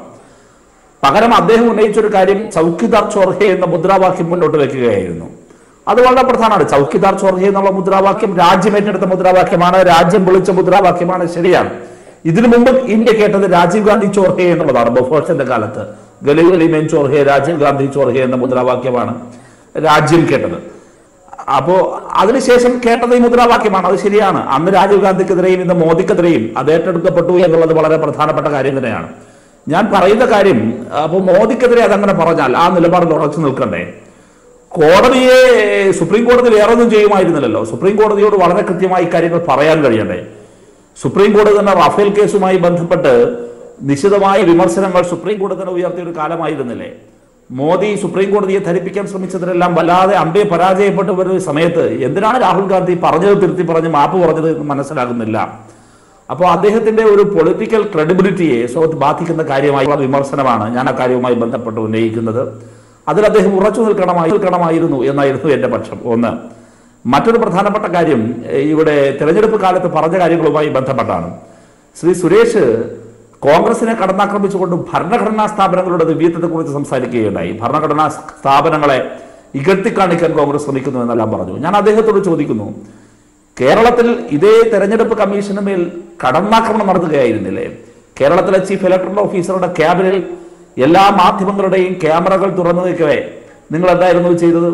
പകരം അദ്ദേഹം ഉന്നയിച്ചൊരു കാര്യം ചൗക്കിദാർ ചോർഹെ എന്ന മുദ്രാവാക്യം മുന്നോട്ട് വെക്കുകയായിരുന്നു അത് വളരെ പ്രധാനമാണ് ചൗക്കിദാർ ചോർഹെ എന്നുള്ള മുദ്രാവാക്യം രാജ്യം ഏറ്റെടുത്ത മുദ്രാവാക്യമാണ് രാജ്യം വിളിച്ച മുദ്രാവാക്യമാണ് ശരിയാണ് ഇതിനു മുമ്പ് ഇന്ത്യ കേട്ടത് രാജീവ് ഗാന്ധി ചോർഹെ എന്നുള്ളതാണ് ബൊഫോഴ്സിന്റെ കാലത്ത് ഗലി ഗലി മെൻ ചോർഹെ രാജീവ് ഗാന്ധി ചോർഹെ എന്ന മുദ്രാവാക്യമാണ് രാജ്യം കേട്ടത് അപ്പോ അതിനുശേഷം കേട്ടത് ഈ മുദ്രാവാക്യമാണ് അത് ശരിയാണ് അന്ന് രാജീവ് ഗാന്ധിക്കെതിരെയും ഇന്ന് മോദിക്കെതിരെയും അത് ഏറ്റെടുക്കപ്പെട്ടു എന്നുള്ളത് വളരെ പ്രധാനപ്പെട്ട കാര്യം തന്നെയാണ് ഞാൻ പറയുന്ന കാര്യം അപ്പോൾ മോദിക്കെതിരെ അതങ്ങനെ പറഞ്ഞാൽ ആ നിലപാടിൽ ഉറച്ചു നിൽക്കണ്ടേ കോടതിയെ സുപ്രീം കോടതി വേറെ ഒന്നും ചെയ്യുമായിരുന്നില്ലല്ലോ സുപ്രീം കോടതിയോട് വളരെ കൃത്യമായി കാര്യങ്ങൾ പറയാൻ കഴിയണ്ടേ സുപ്രീം കോടതി തന്നെ റഫേൽ കേസുമായി ബന്ധപ്പെട്ട് നിശിതമായ വിമർശനങ്ങൾ സുപ്രീം കോടതി തന്നെ ഉയർത്തിയ ഒരു കാലമായിരുന്നില്ലേ മോദി സുപ്രീം കോടതിയെ ധരിപ്പിക്കാൻ ശ്രമിച്ചതിനെല്ലാം വല്ലാതെ അമ്പെ പരാജയപ്പെട്ട ഒരു സമയത്ത് എന്തിനാണ് രാഹുൽ ഗാന്ധി പറഞ്ഞത് തിരുത്തി പറഞ്ഞ് മാപ്പ് പറഞ്ഞത് എന്ന് മനസ്സിലാകുന്നില്ല അപ്പോൾ അദ്ദേഹത്തിന്റെ ഒരു പൊളിറ്റിക്കൽ ക്രെഡിബിലിറ്റിയെ സ്വത്ത് ബാധിക്കുന്ന കാര്യമായുള്ള വിമർശനമാണ് ഞാൻ ആ കാര്യവുമായി ബന്ധപ്പെട്ട് ഉന്നയിക്കുന്നത് അതിൽ അദ്ദേഹം ഉറച്ചു നിൽക്കണമായി നിൽക്കണമായിരുന്നു എന്നായിരുന്നു എന്റെ പക്ഷം ഒന്ന് മറ്റൊരു പ്രധാനപ്പെട്ട കാര്യം ഏഹ്, ഇവിടെ തെരഞ്ഞെടുപ്പ് കാലത്ത് പറഞ്ഞ കാര്യങ്ങളുമായി ബന്ധപ്പെട്ടാണ് ശ്രീ സുരേഷ് കോൺഗ്രസിനെ കടന്നാക്രമിച്ചുകൊണ്ട് ഭരണഘടനാ സ്ഥാപനങ്ങളുടെ ദിവ്യത്വത്തെക്കുറിച്ച് സംസാരിക്കുകയുണ്ടായി ഭരണഘടനാ സ്ഥാപനങ്ങളെ ഇകഴ്ത്തിക്കാണിക്കാൻ കോൺഗ്രസ് ശ്രമിക്കുന്നു എന്നെല്ലാം പറഞ്ഞു ഞാൻ അദ്ദേഹത്തോട് ചോദിക്കുന്നു കേരളത്തിൽ ഇതേ തെരഞ്ഞെടുപ്പ് കമ്മീഷന് മേൽ കടന്നാക്രമണം നടത്തുകയായിരുന്നില്ലേ കേരളത്തിലെ ചീഫ് ഇലക്ടറൽ ഓഫീസറുടെ ക്യാബിനിൽ എല്ലാ മാധ്യമങ്ങളുടെയും ക്യാമറകൾ തുറന്നു നിൽക്കവേ നിങ്ങൾ എന്തായിരുന്നു ചെയ്തത്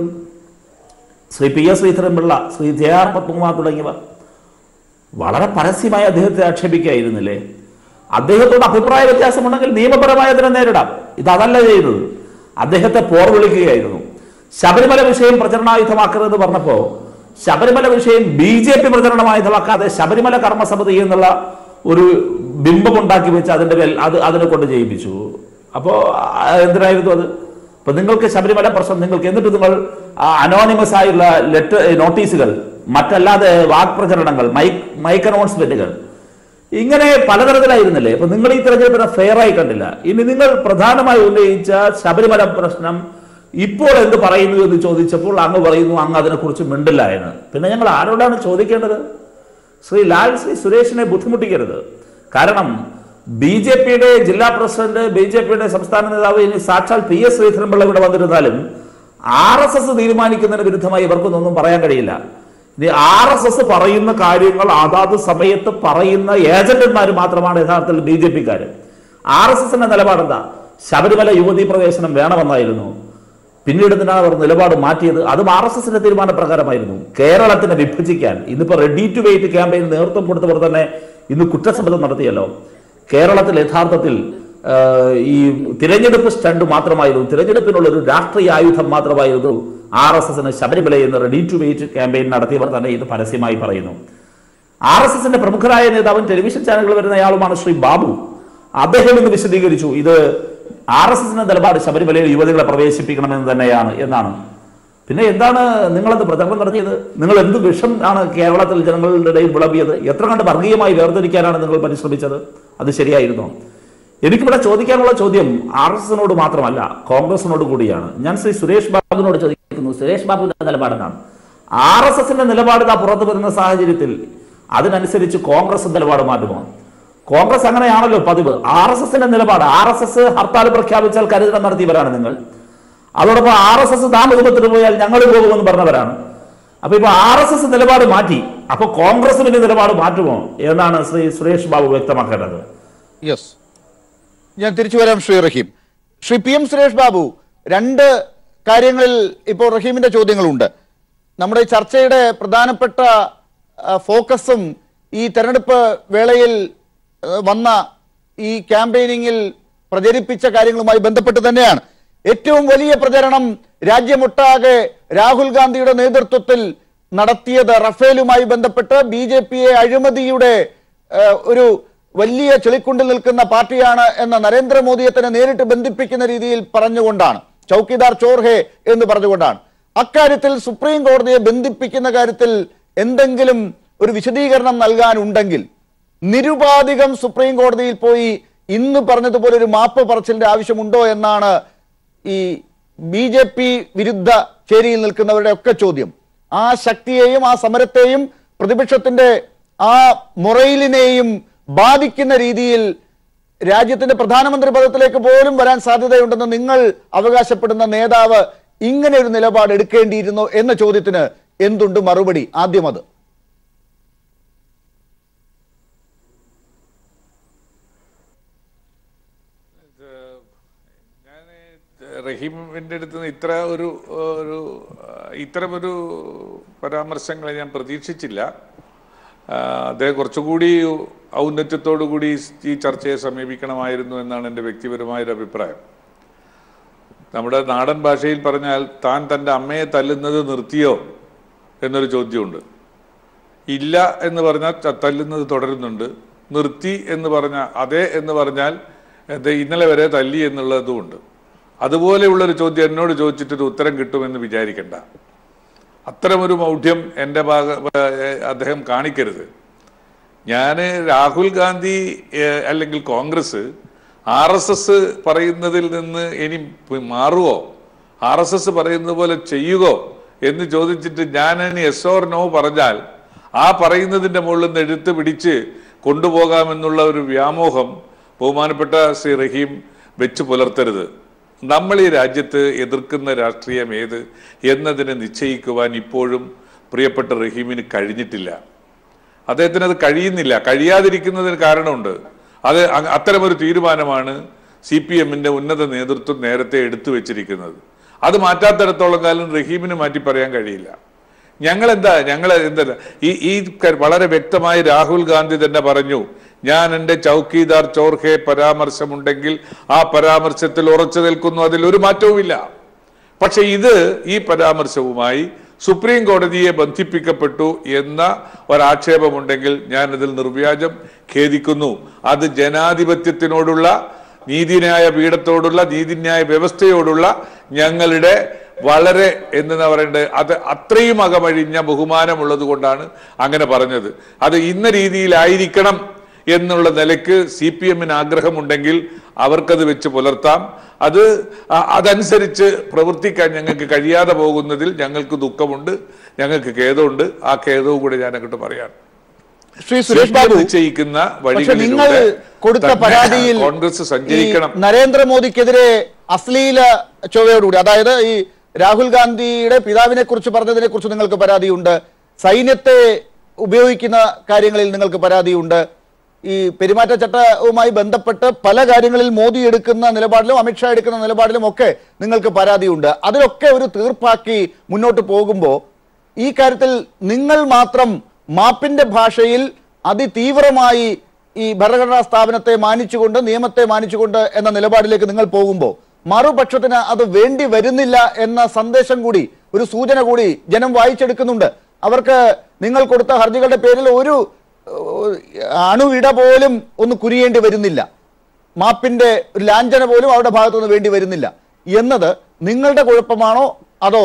Shri P S Sreedharan Pillai Shri J R Padmakumar തുടങ്ങിയവർ വളരെ പരസ്യമായി അദ്ദേഹത്തെ ആക്ഷേപിക്കുകയായിരുന്നില്ലേ അദ്ദേഹത്തോട് അഭിപ്രായ വ്യത്യാസമുണ്ടെങ്കിൽ നിയമപരമായി അതിനെ നേരിടാം ഇത് അതല്ല ചെയ്തത് അദ്ദേഹത്തെ പോർ വിളിക്കുകയായിരുന്നു ശബരിമല വിഷയം പ്രചരണായുധമാക്കരുതെന്ന് പറഞ്ഞപ്പോ ശബരിമല വിഷയം ബി ജെ പി പ്രചരണമായുധമാക്കാതെ ശബരിമല കർമ്മസമിതി എന്നുള്ള ഒരു ബിംബം ഉണ്ടാക്കി വെച്ച് അതിന്റെ മേൽ അത് അതിനെ കൊണ്ട് ചെയ്യിപ്പിച്ചു അപ്പോ ആ, എന്തിനായിരുന്നു അത് ഇപ്പൊ നിങ്ങൾക്ക് ശബരിമല പ്രശ്നം നിങ്ങൾക്ക് എന്നിട്ട് നിങ്ങൾ അനോണിമസ് ആയുള്ള ലെറ്റർ നോട്ടീസുകൾ മറ്റല്ലാതെ വാക്പ്രചരണങ്ങൾ മൈക്ക് മൈക്ക് അനൗൺസ്മെന്റുകൾ ഇങ്ങനെ പലതരത്തിലായിരുന്നില്ലേ അപ്പൊ നിങ്ങൾ ഈ തെരഞ്ഞെടുപ്പിനെ ഫെയർ ആയി കണ്ടില്ല ഇനി നിങ്ങൾ പ്രധാനമായി ഉന്നയിച്ച ശബരിമല പ്രശ്നം ഇപ്പോൾ എന്ത് പറയുന്നു എന്ന് ചോദിച്ചപ്പോൾ അങ്ങ് പറയുന്നു അങ്ങ് അതിനെക്കുറിച്ച് മിണ്ടില്ല എന്ന് പിന്നെ ഞങ്ങൾ ആരോടാണ് ചോദിക്കേണ്ടത് ശ്രീ ലാൽ ശ്രീ സുരേഷിനെ ബുദ്ധിമുട്ടിക്കരുത് കാരണം ബി ജെ പിയുടെ ജില്ലാ പ്രസിഡന്റ് ബി ജെ പിയുടെ സംസ്ഥാന നേതാവ് ഇനി സാക്ഷാൽ പി എസ് ശ്രീധരൻപിള്ള ഇവിടെ വന്നിരുന്നാലും ആർ എസ് എസ് തീരുമാനിക്കുന്നതിന് വിരുദ്ധമായി ഇവർക്കൊന്നും ഒന്നും പറയാൻ കഴിയില്ല ഇനി ആർ എസ് എസ് പറയുന്ന കാര്യങ്ങൾ അതാത് സമയത്ത് പറയുന്ന ഏജന്റന്മാർ മാത്രമാണ് യഥാർത്ഥത്തിൽ ബി ജെ പിക്കാർ ആർ എസ് എസിന്റെ നിലപാടെന്താ ശബരിമല യുവതീ പ്രവേശനം വേണമെന്നായിരുന്നു പിന്നീട് എന്തിനാണ് അവർ നിലപാട് മാറ്റിയത് അതും ആർ എസ് എസിന്റെ തീരുമാനപ്രകാരമായിരുന്നു കേരളത്തിനെ വിഭജിക്കാൻ ഇന്നിപ്പോ റെഡി ടു വെയിറ്റ് ക്യാമ്പയിൻ നേതൃത്വം കൊടുത്തവർ തന്നെ ഇന്ന് കുറ്റസമ്മതം നടത്തിയല്ലോ കേരളത്തിൽ യഥാർത്ഥത്തിൽ ആ, ഈ തിരഞ്ഞെടുപ്പ് സ്റ്റണ്ട് മാത്രമായിരുന്നു തിരഞ്ഞെടുപ്പിനുള്ള ഒരു രാഷ്ട്രീയ ആയുധം മാത്രമായിരുന്നു ആർ എസ് എസിന് ശബരിമല എന്ന് റെഡി ടു വെയിറ്റ് ക്യാമ്പയിൻ നടത്തിയവർ തന്നെ ഇത് പരസ്യമായി പറയുന്നു ആർ എസ് എസിന്റെ പ്രമുഖരായ നേതാവും ടെലിവിഷൻ ചാനലുകൾ വരുന്നയാളുമാണ് ശ്രീ ബാബു അദ്ദേഹം ഇന്ന് വിശദീകരിച്ചു ഇത് ആർ എസ് എസിന്റെ നിലപാട് ശബരിമലയിൽ യുവതികളെ പ്രവേശിപ്പിക്കണമെന്ന് തന്നെയാണ് എന്നാണ് പിന്നെ എന്താണ് നിങ്ങളത് പ്രചരണം നടത്തിയത് നിങ്ങൾ എന്ത് വിഷം ആണ് കേരളത്തിൽ ജനങ്ങളുടെ ഇടയിൽ വിളമ്പിയത് എത്ര കണ്ട് വർഗീയമായി വേർതിരിക്കാനാണ് നിങ്ങൾ പരിശ്രമിച്ചത് അത് ശരിയായിരുന്നോ എനിക്കിവിടെ ചോദിക്കാനുള്ള ചോദ്യം ആർ എസ് എസിനോട് മാത്രമല്ല കോൺഗ്രസിനോട് കൂടിയാണ് ഞാൻ ശ്രീ സുരേഷ് ബാബുവിനോട് ചോദിക്കുന്നു സുരേഷ് ബാബുവിന്റെ നിലപാടെന്നാണ് ആർ എസ് എസിന്റെ നിലപാട് ഇതാ പുറത്തു വരുന്ന സാഹചര്യത്തിൽ അതിനനുസരിച്ച് കോൺഗ്രസ് നിലപാട് മാറ്റുമോ കോൺഗ്രസ് അങ്ങനെയാണല്ലോ പതിവ് ആർ എസ് എസിന്റെ നിലപാട് ആർ എസ് എസ് ഹർത്താൽ പ്രഖ്യാപിച്ചാൽ കരുതണം നടത്തിയവരാണ് നിങ്ങൾ അതോടൊപ്പം ആർ എസ് എസ് താമസത്തിന് പോയാൽ ഞങ്ങൾ പോകുമെന്ന് പറഞ്ഞവരാണ് അപ്പൊ ഇപ്പൊ ആർ എസ് എസ് നിലപാട് മാറ്റി അപ്പൊ കോൺഗ്രസിന്റെ നിലപാട് മാറ്റുമോ എന്നാണ് ശ്രീ സുരേഷ് ബാബു വ്യക്തമാക്കേണ്ടത് യെസ് ഞാൻ തിരിച്ചു വരാം ശ്രീ റഹീം ശ്രീ പി എം സുരേഷ് ബാബു രണ്ട് കാര്യങ്ങളിൽ ഇപ്പോൾ റഹീമിന്റെ ചോദ്യങ്ങളുണ്ട് നമ്മുടെ ഈ ചർച്ചയുടെ പ്രധാനപ്പെട്ട ആ, ഫോക്കസും ഈ തെരഞ്ഞെടുപ്പ് വേളയിൽ ആ, വന്ന ഈ ക്യാമ്പയിനിങ്ങിൽ പ്രചരിപ്പിച്ച കാര്യങ്ങളുമായി ബന്ധപ്പെട്ട് തന്നെയാണ് ഏറ്റവും വലിയ പ്രചരണം രാജ്യമൊട്ടാകെ രാഹുൽ ഗാന്ധിയുടെ നേതൃത്വത്തിൽ നടത്തിയത് റഫേലുമായി ബന്ധപ്പെട്ട് ബി ജെ പിയെ അഴിമതിയുടെ ഏഹ്, ഒരു വലിയ ചെളിക്കുണ്ടിൽ നിൽക്കുന്ന പാർട്ടിയാണ് എന്ന നരേന്ദ്രമോദിയെ തന്നെ നേരിട്ട് ബന്ധിപ്പിക്കുന്ന രീതിയിൽ പറഞ്ഞുകൊണ്ടാണ് ചൌക്കിദാർ ചോർഹെ എന്ന് പറഞ്ഞുകൊണ്ടാണ് അക്കാര്യത്തിൽ സുപ്രീം കോടതിയെ ബന്ധിപ്പിക്കുന്ന കാര്യത്തിൽ എന്തെങ്കിലും ഒരു വിശദീകരണം നൽകാനുണ്ടെങ്കിൽ നിരുപാധികം സുപ്രീം കോടതിയിൽ പോയി ഇന്ന് പറഞ്ഞതുപോലെ ഒരു മാപ്പ് പറച്ചിലിന്റെ ആവശ്യമുണ്ടോ എന്നാണ് ഈ ബി ജെ പി വിരുദ്ധ ചേരിയിൽ നിൽക്കുന്നവരുടെ ഒക്കെ ചോദ്യം ആ ശക്തിയെയും ആ സമരത്തെയും പ്രതിപക്ഷത്തിന്റെ ആ മൊറയിലിനെയും ബാധിക്കുന്ന രീതിയിൽ രാജ്യത്തിന്റെ പ്രധാനമന്ത്രി പദത്തിലേക്ക് പോലും വരാൻ സാധ്യതയുണ്ടെന്ന് നിങ്ങൾ അവകാശപ്പെടുന്ന നേതാവ് ഇങ്ങനെ ഒരു നിലപാട് എടുക്കേണ്ടിയിരുന്നോ എന്ന ചോദ്യത്തിന് എന്തുണ്ട് മറുപടി ആദ്യം അത് ഞാൻ റഹീമിന്റെ അടുത്ത് നിന്ന് ഇത്ര ഒരു ഒരു ഇത്തരമൊരു പരാമർശങ്ങളെ ഞാൻ പ്രതീക്ഷിച്ചില്ല ആ, അദ്ദേഹം കുറച്ചുകൂടി ഔന്നത്യത്തോടു കൂടി ഈ ചർച്ചയെ സമീപിക്കണമായിരുന്നു എന്നാണ് എൻ്റെ വ്യക്തിപരമായൊരു അഭിപ്രായം നമ്മുടെ നാടൻ ഭാഷയിൽ പറഞ്ഞാൽ താൻ തൻ്റെ അമ്മയെ തല്ലുന്നത് നിർത്തിയോ എന്നൊരു ചോദ്യമുണ്ട് ഇല്ല എന്ന് പറഞ്ഞാൽ ത- തല്ലുന്നത് തുടരുന്നുണ്ട് നിർത്തി എന്ന് പറഞ്ഞാൽ അതെ എന്ന് പറഞ്ഞാൽ ഇത് ഇന്നലെ വരെ തല്ലി എന്നുള്ളതുമുണ്ട് അതുപോലെയുള്ളൊരു ചോദ്യം എന്നോട് ചോദിച്ചിട്ടൊരു ഉത്തരം കിട്ടുമെന്ന് വിചാരിക്കണ്ട അത്തരമൊരു മൗഢ്യം എൻ്റെ ഭാഗ ഏഹ് അദ്ദേഹം കാണിക്കരുത് ഞാൻ രാഹുൽ ഗാന്ധി ഏഹ് അല്ലെങ്കിൽ കോൺഗ്രസ് ആർ എസ് എസ് പറയുന്നതിൽ നിന്ന് ഇനി പ് മാറുവോ ആർ എസ് എസ് പറയുന്നത് പോലെ ചെയ്യുകോ എന്ന് ചോദിച്ചിട്ട് ഞാൻ ഇനി എസ് ഓർ നോ പറഞ്ഞാൽ ആ പറയുന്നതിന്റെ മുകളിൽ നിന്ന് എടുത്ത് പിടിച്ച് കൊണ്ടുപോകാമെന്നുള്ള ഒരു വ്യാമോഹം ബഹുമാനപ്പെട്ട ശ്രീ റഹീം വെച്ച് പുലർത്തരുത് നമ്മൾ ഈ രാജ്യത്ത് എതിർക്കുന്ന രാഷ്ട്രീയം ഏത് എന്നതിനെ നിശ്ചയിക്കുവാൻ ഇപ്പോഴും പ്രിയപ്പെട്ട റഹീമിന് കഴിഞ്ഞിട്ടില്ല അദ്ദേഹത്തിന് അത് കഴിയുന്നില്ല കഴിയാതിരിക്കുന്നതിന് കാരണമുണ്ട് അത് അ- അത്തരമൊരു തീരുമാനമാണ് സി പി എമ്മിന്റെ ഉന്നത നേതൃത്വം നേരത്തെ എടുത്തു വെച്ചിരിക്കുന്നത് അത് മാറ്റാത്തിടത്തോളം കാലം റഹീമിന് മാറ്റി പറയാൻ കഴിയില്ല ഞങ്ങൾ എന്താ ഞങ്ങൾ എന്താ ഈ ഈ ക- വളരെ വ്യക്തമായി രാഹുൽ ഗാന്ധി തന്നെ പറഞ്ഞു ഞാൻ എൻ്റെ ചൗക്കീദാർ ചോർഹെ പരാമർശമുണ്ടെങ്കിൽ ആ പരാമർശത്തിൽ ഉറച്ചു നിൽക്കുന്നു അതിൽ ഒരു മാറ്റവുമില്ല പക്ഷെ ഇത് ഈ പരാമർശവുമായി സുപ്രീം കോടതിയെ ബന്ധിപ്പിക്കപ്പെട്ടു എന്ന ഒരാക്ഷേപമുണ്ടെങ്കിൽ ഞാൻ ഇതിൽ നിർവ്യാജം ഖേദിക്കുന്നു അത് ജനാധിപത്യത്തിനോടുള്ള നീതിന്യായ പീഠത്തോടുള്ള നീതിന്യായ വ്യവസ്ഥയോടുള്ള ഞങ്ങളുടെ വളരെ എന്താ പറയേണ്ടത് അത് അത്രയും അകമഴിഞ്ഞ ബഹുമാനമുള്ളത് കൊണ്ടാണ് അങ്ങനെ പറഞ്ഞത് അത് ഇന്ന രീതിയിലായിരിക്കണം എന്നുള്ള നിലയ്ക്ക് സി പി എമ്മിന് ആഗ്രഹമുണ്ടെങ്കിൽ അവർക്കത് വെച്ച് പുലർത്താം അത് അ- അതനുസരിച്ച് പ്രവർത്തിക്കാൻ ഞങ്ങൾക്ക് കഴിയാതെ പോകുന്നതിൽ ഞങ്ങൾക്ക് ദുഃഖമുണ്ട് ഞങ്ങൾക്ക് ഖേദമുണ്ട് ആ ഖേദവും കൂടെ ഞാൻ അങ്ങോട്ട് പറയാം ശ്രീ സുരേഷ് ബാബു നിശ്ചയിക്കുന്ന പക്ഷെ നിങ്ങൾ വഴികളിലൂടെ കൊടുത്ത തന്നെ പരാതിയിൽ കോൺഗ്രസ് ഈ സഞ്ചരിക്കണം നരേന്ദ്രമോദിക്കെതിരെ അശ്ലീല ചൊവ്വയോടുകൂടി അതായത് ഈ രാഹുൽ ഗാന്ധിയുടെ പിതാവിനെ കുറിച്ച് പറഞ്ഞതിനെ കുറിച്ച് നിങ്ങൾക്ക് പരാതിയുണ്ട് സൈന്യത്തെ ഉപയോഗിക്കുന്ന കാര്യങ്ങളിൽ നിങ്ങൾക്ക് പരാതിയുണ്ട് ഈ പെരുമാറ്റച്ചട്ടവുമായി ബന്ധപ്പെട്ട് പല കാര്യങ്ങളിൽ മോദി എടുക്കുന്ന നിലപാടിലും അമിത്ഷാ എടുക്കുന്ന നിലപാടിലും ഒക്കെ നിങ്ങൾക്ക് പരാതിയുണ്ട് അതിലൊക്കെ ഒരു തീർപ്പാക്കി മുന്നോട്ട് പോകുമ്പോൾ ഈ കാര്യത്തിൽ നിങ്ങൾ മാത്രം മാപ്പിന്റെ ഭാഷയിൽ അതിതീവ്രമായി ഈ ഭരണഘടനാ സ്ഥാപനത്തെ മാനിച്ചുകൊണ്ട് നിയമത്തെ മാനിച്ചുകൊണ്ട് എന്ന നിലപാടിലേക്ക് നിങ്ങൾ പോകുമ്പോൾ മറുപക്ഷത്തിന് അത് വേണ്ടി വരുന്നില്ല എന്ന സന്ദേശം കൂടി ഒരു സൂചന കൂടി ജനം വായിച്ചെടുക്കുന്നുണ്ട് അവർക്ക് നിങ്ങൾ കൊടുത്ത ഹർജികളുടെ പേരിൽ ഒരു ഏഹ്, അണുവിട പോലും ഒന്ന് കുരിയേണ്ടി വരുന്നില്ല മാപ്പിന്റെ ഒരു ലാഞ്ചന പോലും അവരുടെ ഭാഗത്തുനിന്ന് വേണ്ടി വരുന്നില്ല എന്നത് നിങ്ങളുടെ കുഴപ്പമാണോ അതോ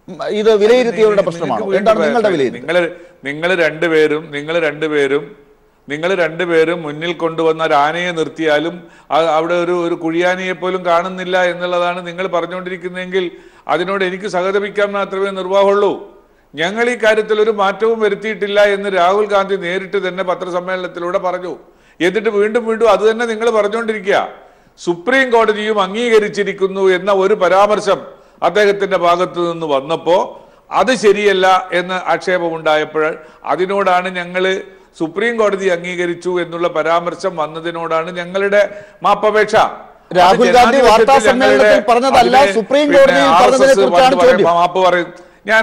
ഉം, ഇത് വിലയിരുത്തിയവരുടെ പ്രശ്നമാണോ എന്താണ് നിങ്ങളുടെ വിലയിരുത്തൽ നിങ്ങൾ നിങ്ങൾ രണ്ടുപേരും നിങ്ങൾ രണ്ടുപേരും നിങ്ങൾ രണ്ടുപേരും മുന്നിൽ കൊണ്ടുവന്ന ഒരു ആനയെ നിർത്തിയാലും ആ- അവിടെ ഒരു ഒരു കുഴിയാനയെ പോലും കാണുന്നില്ല എന്നുള്ളതാണ് നിങ്ങൾ പറഞ്ഞുകൊണ്ടിരിക്കുന്നതെങ്കിൽ അതിനോട് എനിക്ക് സഹതപിക്കാൻ മാത്രമേ നിർവാഹമുള്ളൂ ഞങ്ങൾ ഈ കാര്യത്തിൽ ഒരു മാറ്റവും വരുത്തിയിട്ടില്ല എന്ന് രാഹുൽ ഗാന്ധി നേരിട്ട് തന്നെ പത്രസമ്മേളനത്തിലൂടെ പറഞ്ഞു എന്നിട്ട് വീണ്ടും വീണ്ടും അത് തന്നെ നിങ്ങൾ പറഞ്ഞുകൊണ്ടിരിക്കുക സുപ്രീം കോടതിയും അംഗീകരിച്ചിരിക്കുന്നു എന്ന ഒരു പരാമർശം അദ്ദേഹത്തിന്റെ ഭാഗത്തു നിന്ന് വന്നപ്പോ അത് ശരിയല്ല എന്ന് ആക്ഷേപമുണ്ടായപ്പോൾ അതിനോടാണ് ഞങ്ങൾ സുപ്രീം കോടതി അംഗീകരിച്ചു എന്നുള്ള പരാമർശം വന്നതിനോടാണ് ഞങ്ങളുടെ മാപ്പപേക്ഷ അത് രാഹുൽ ഗാന്ധി ജനാധിപത്യത്തിൽ വാർത്താ സമ്മേളനത്തിൽ ഞങ്ങളുടെ പറഞ്ഞതല്ല, അതിനെ സുപ്രീം പിന്നെ കോടതിയിൽ RSS പറഞ്ഞതിനെ കുറിച്ചാണ് വന്ന് ചോദ്യം. മാപ്പ് പറയും ഞാൻ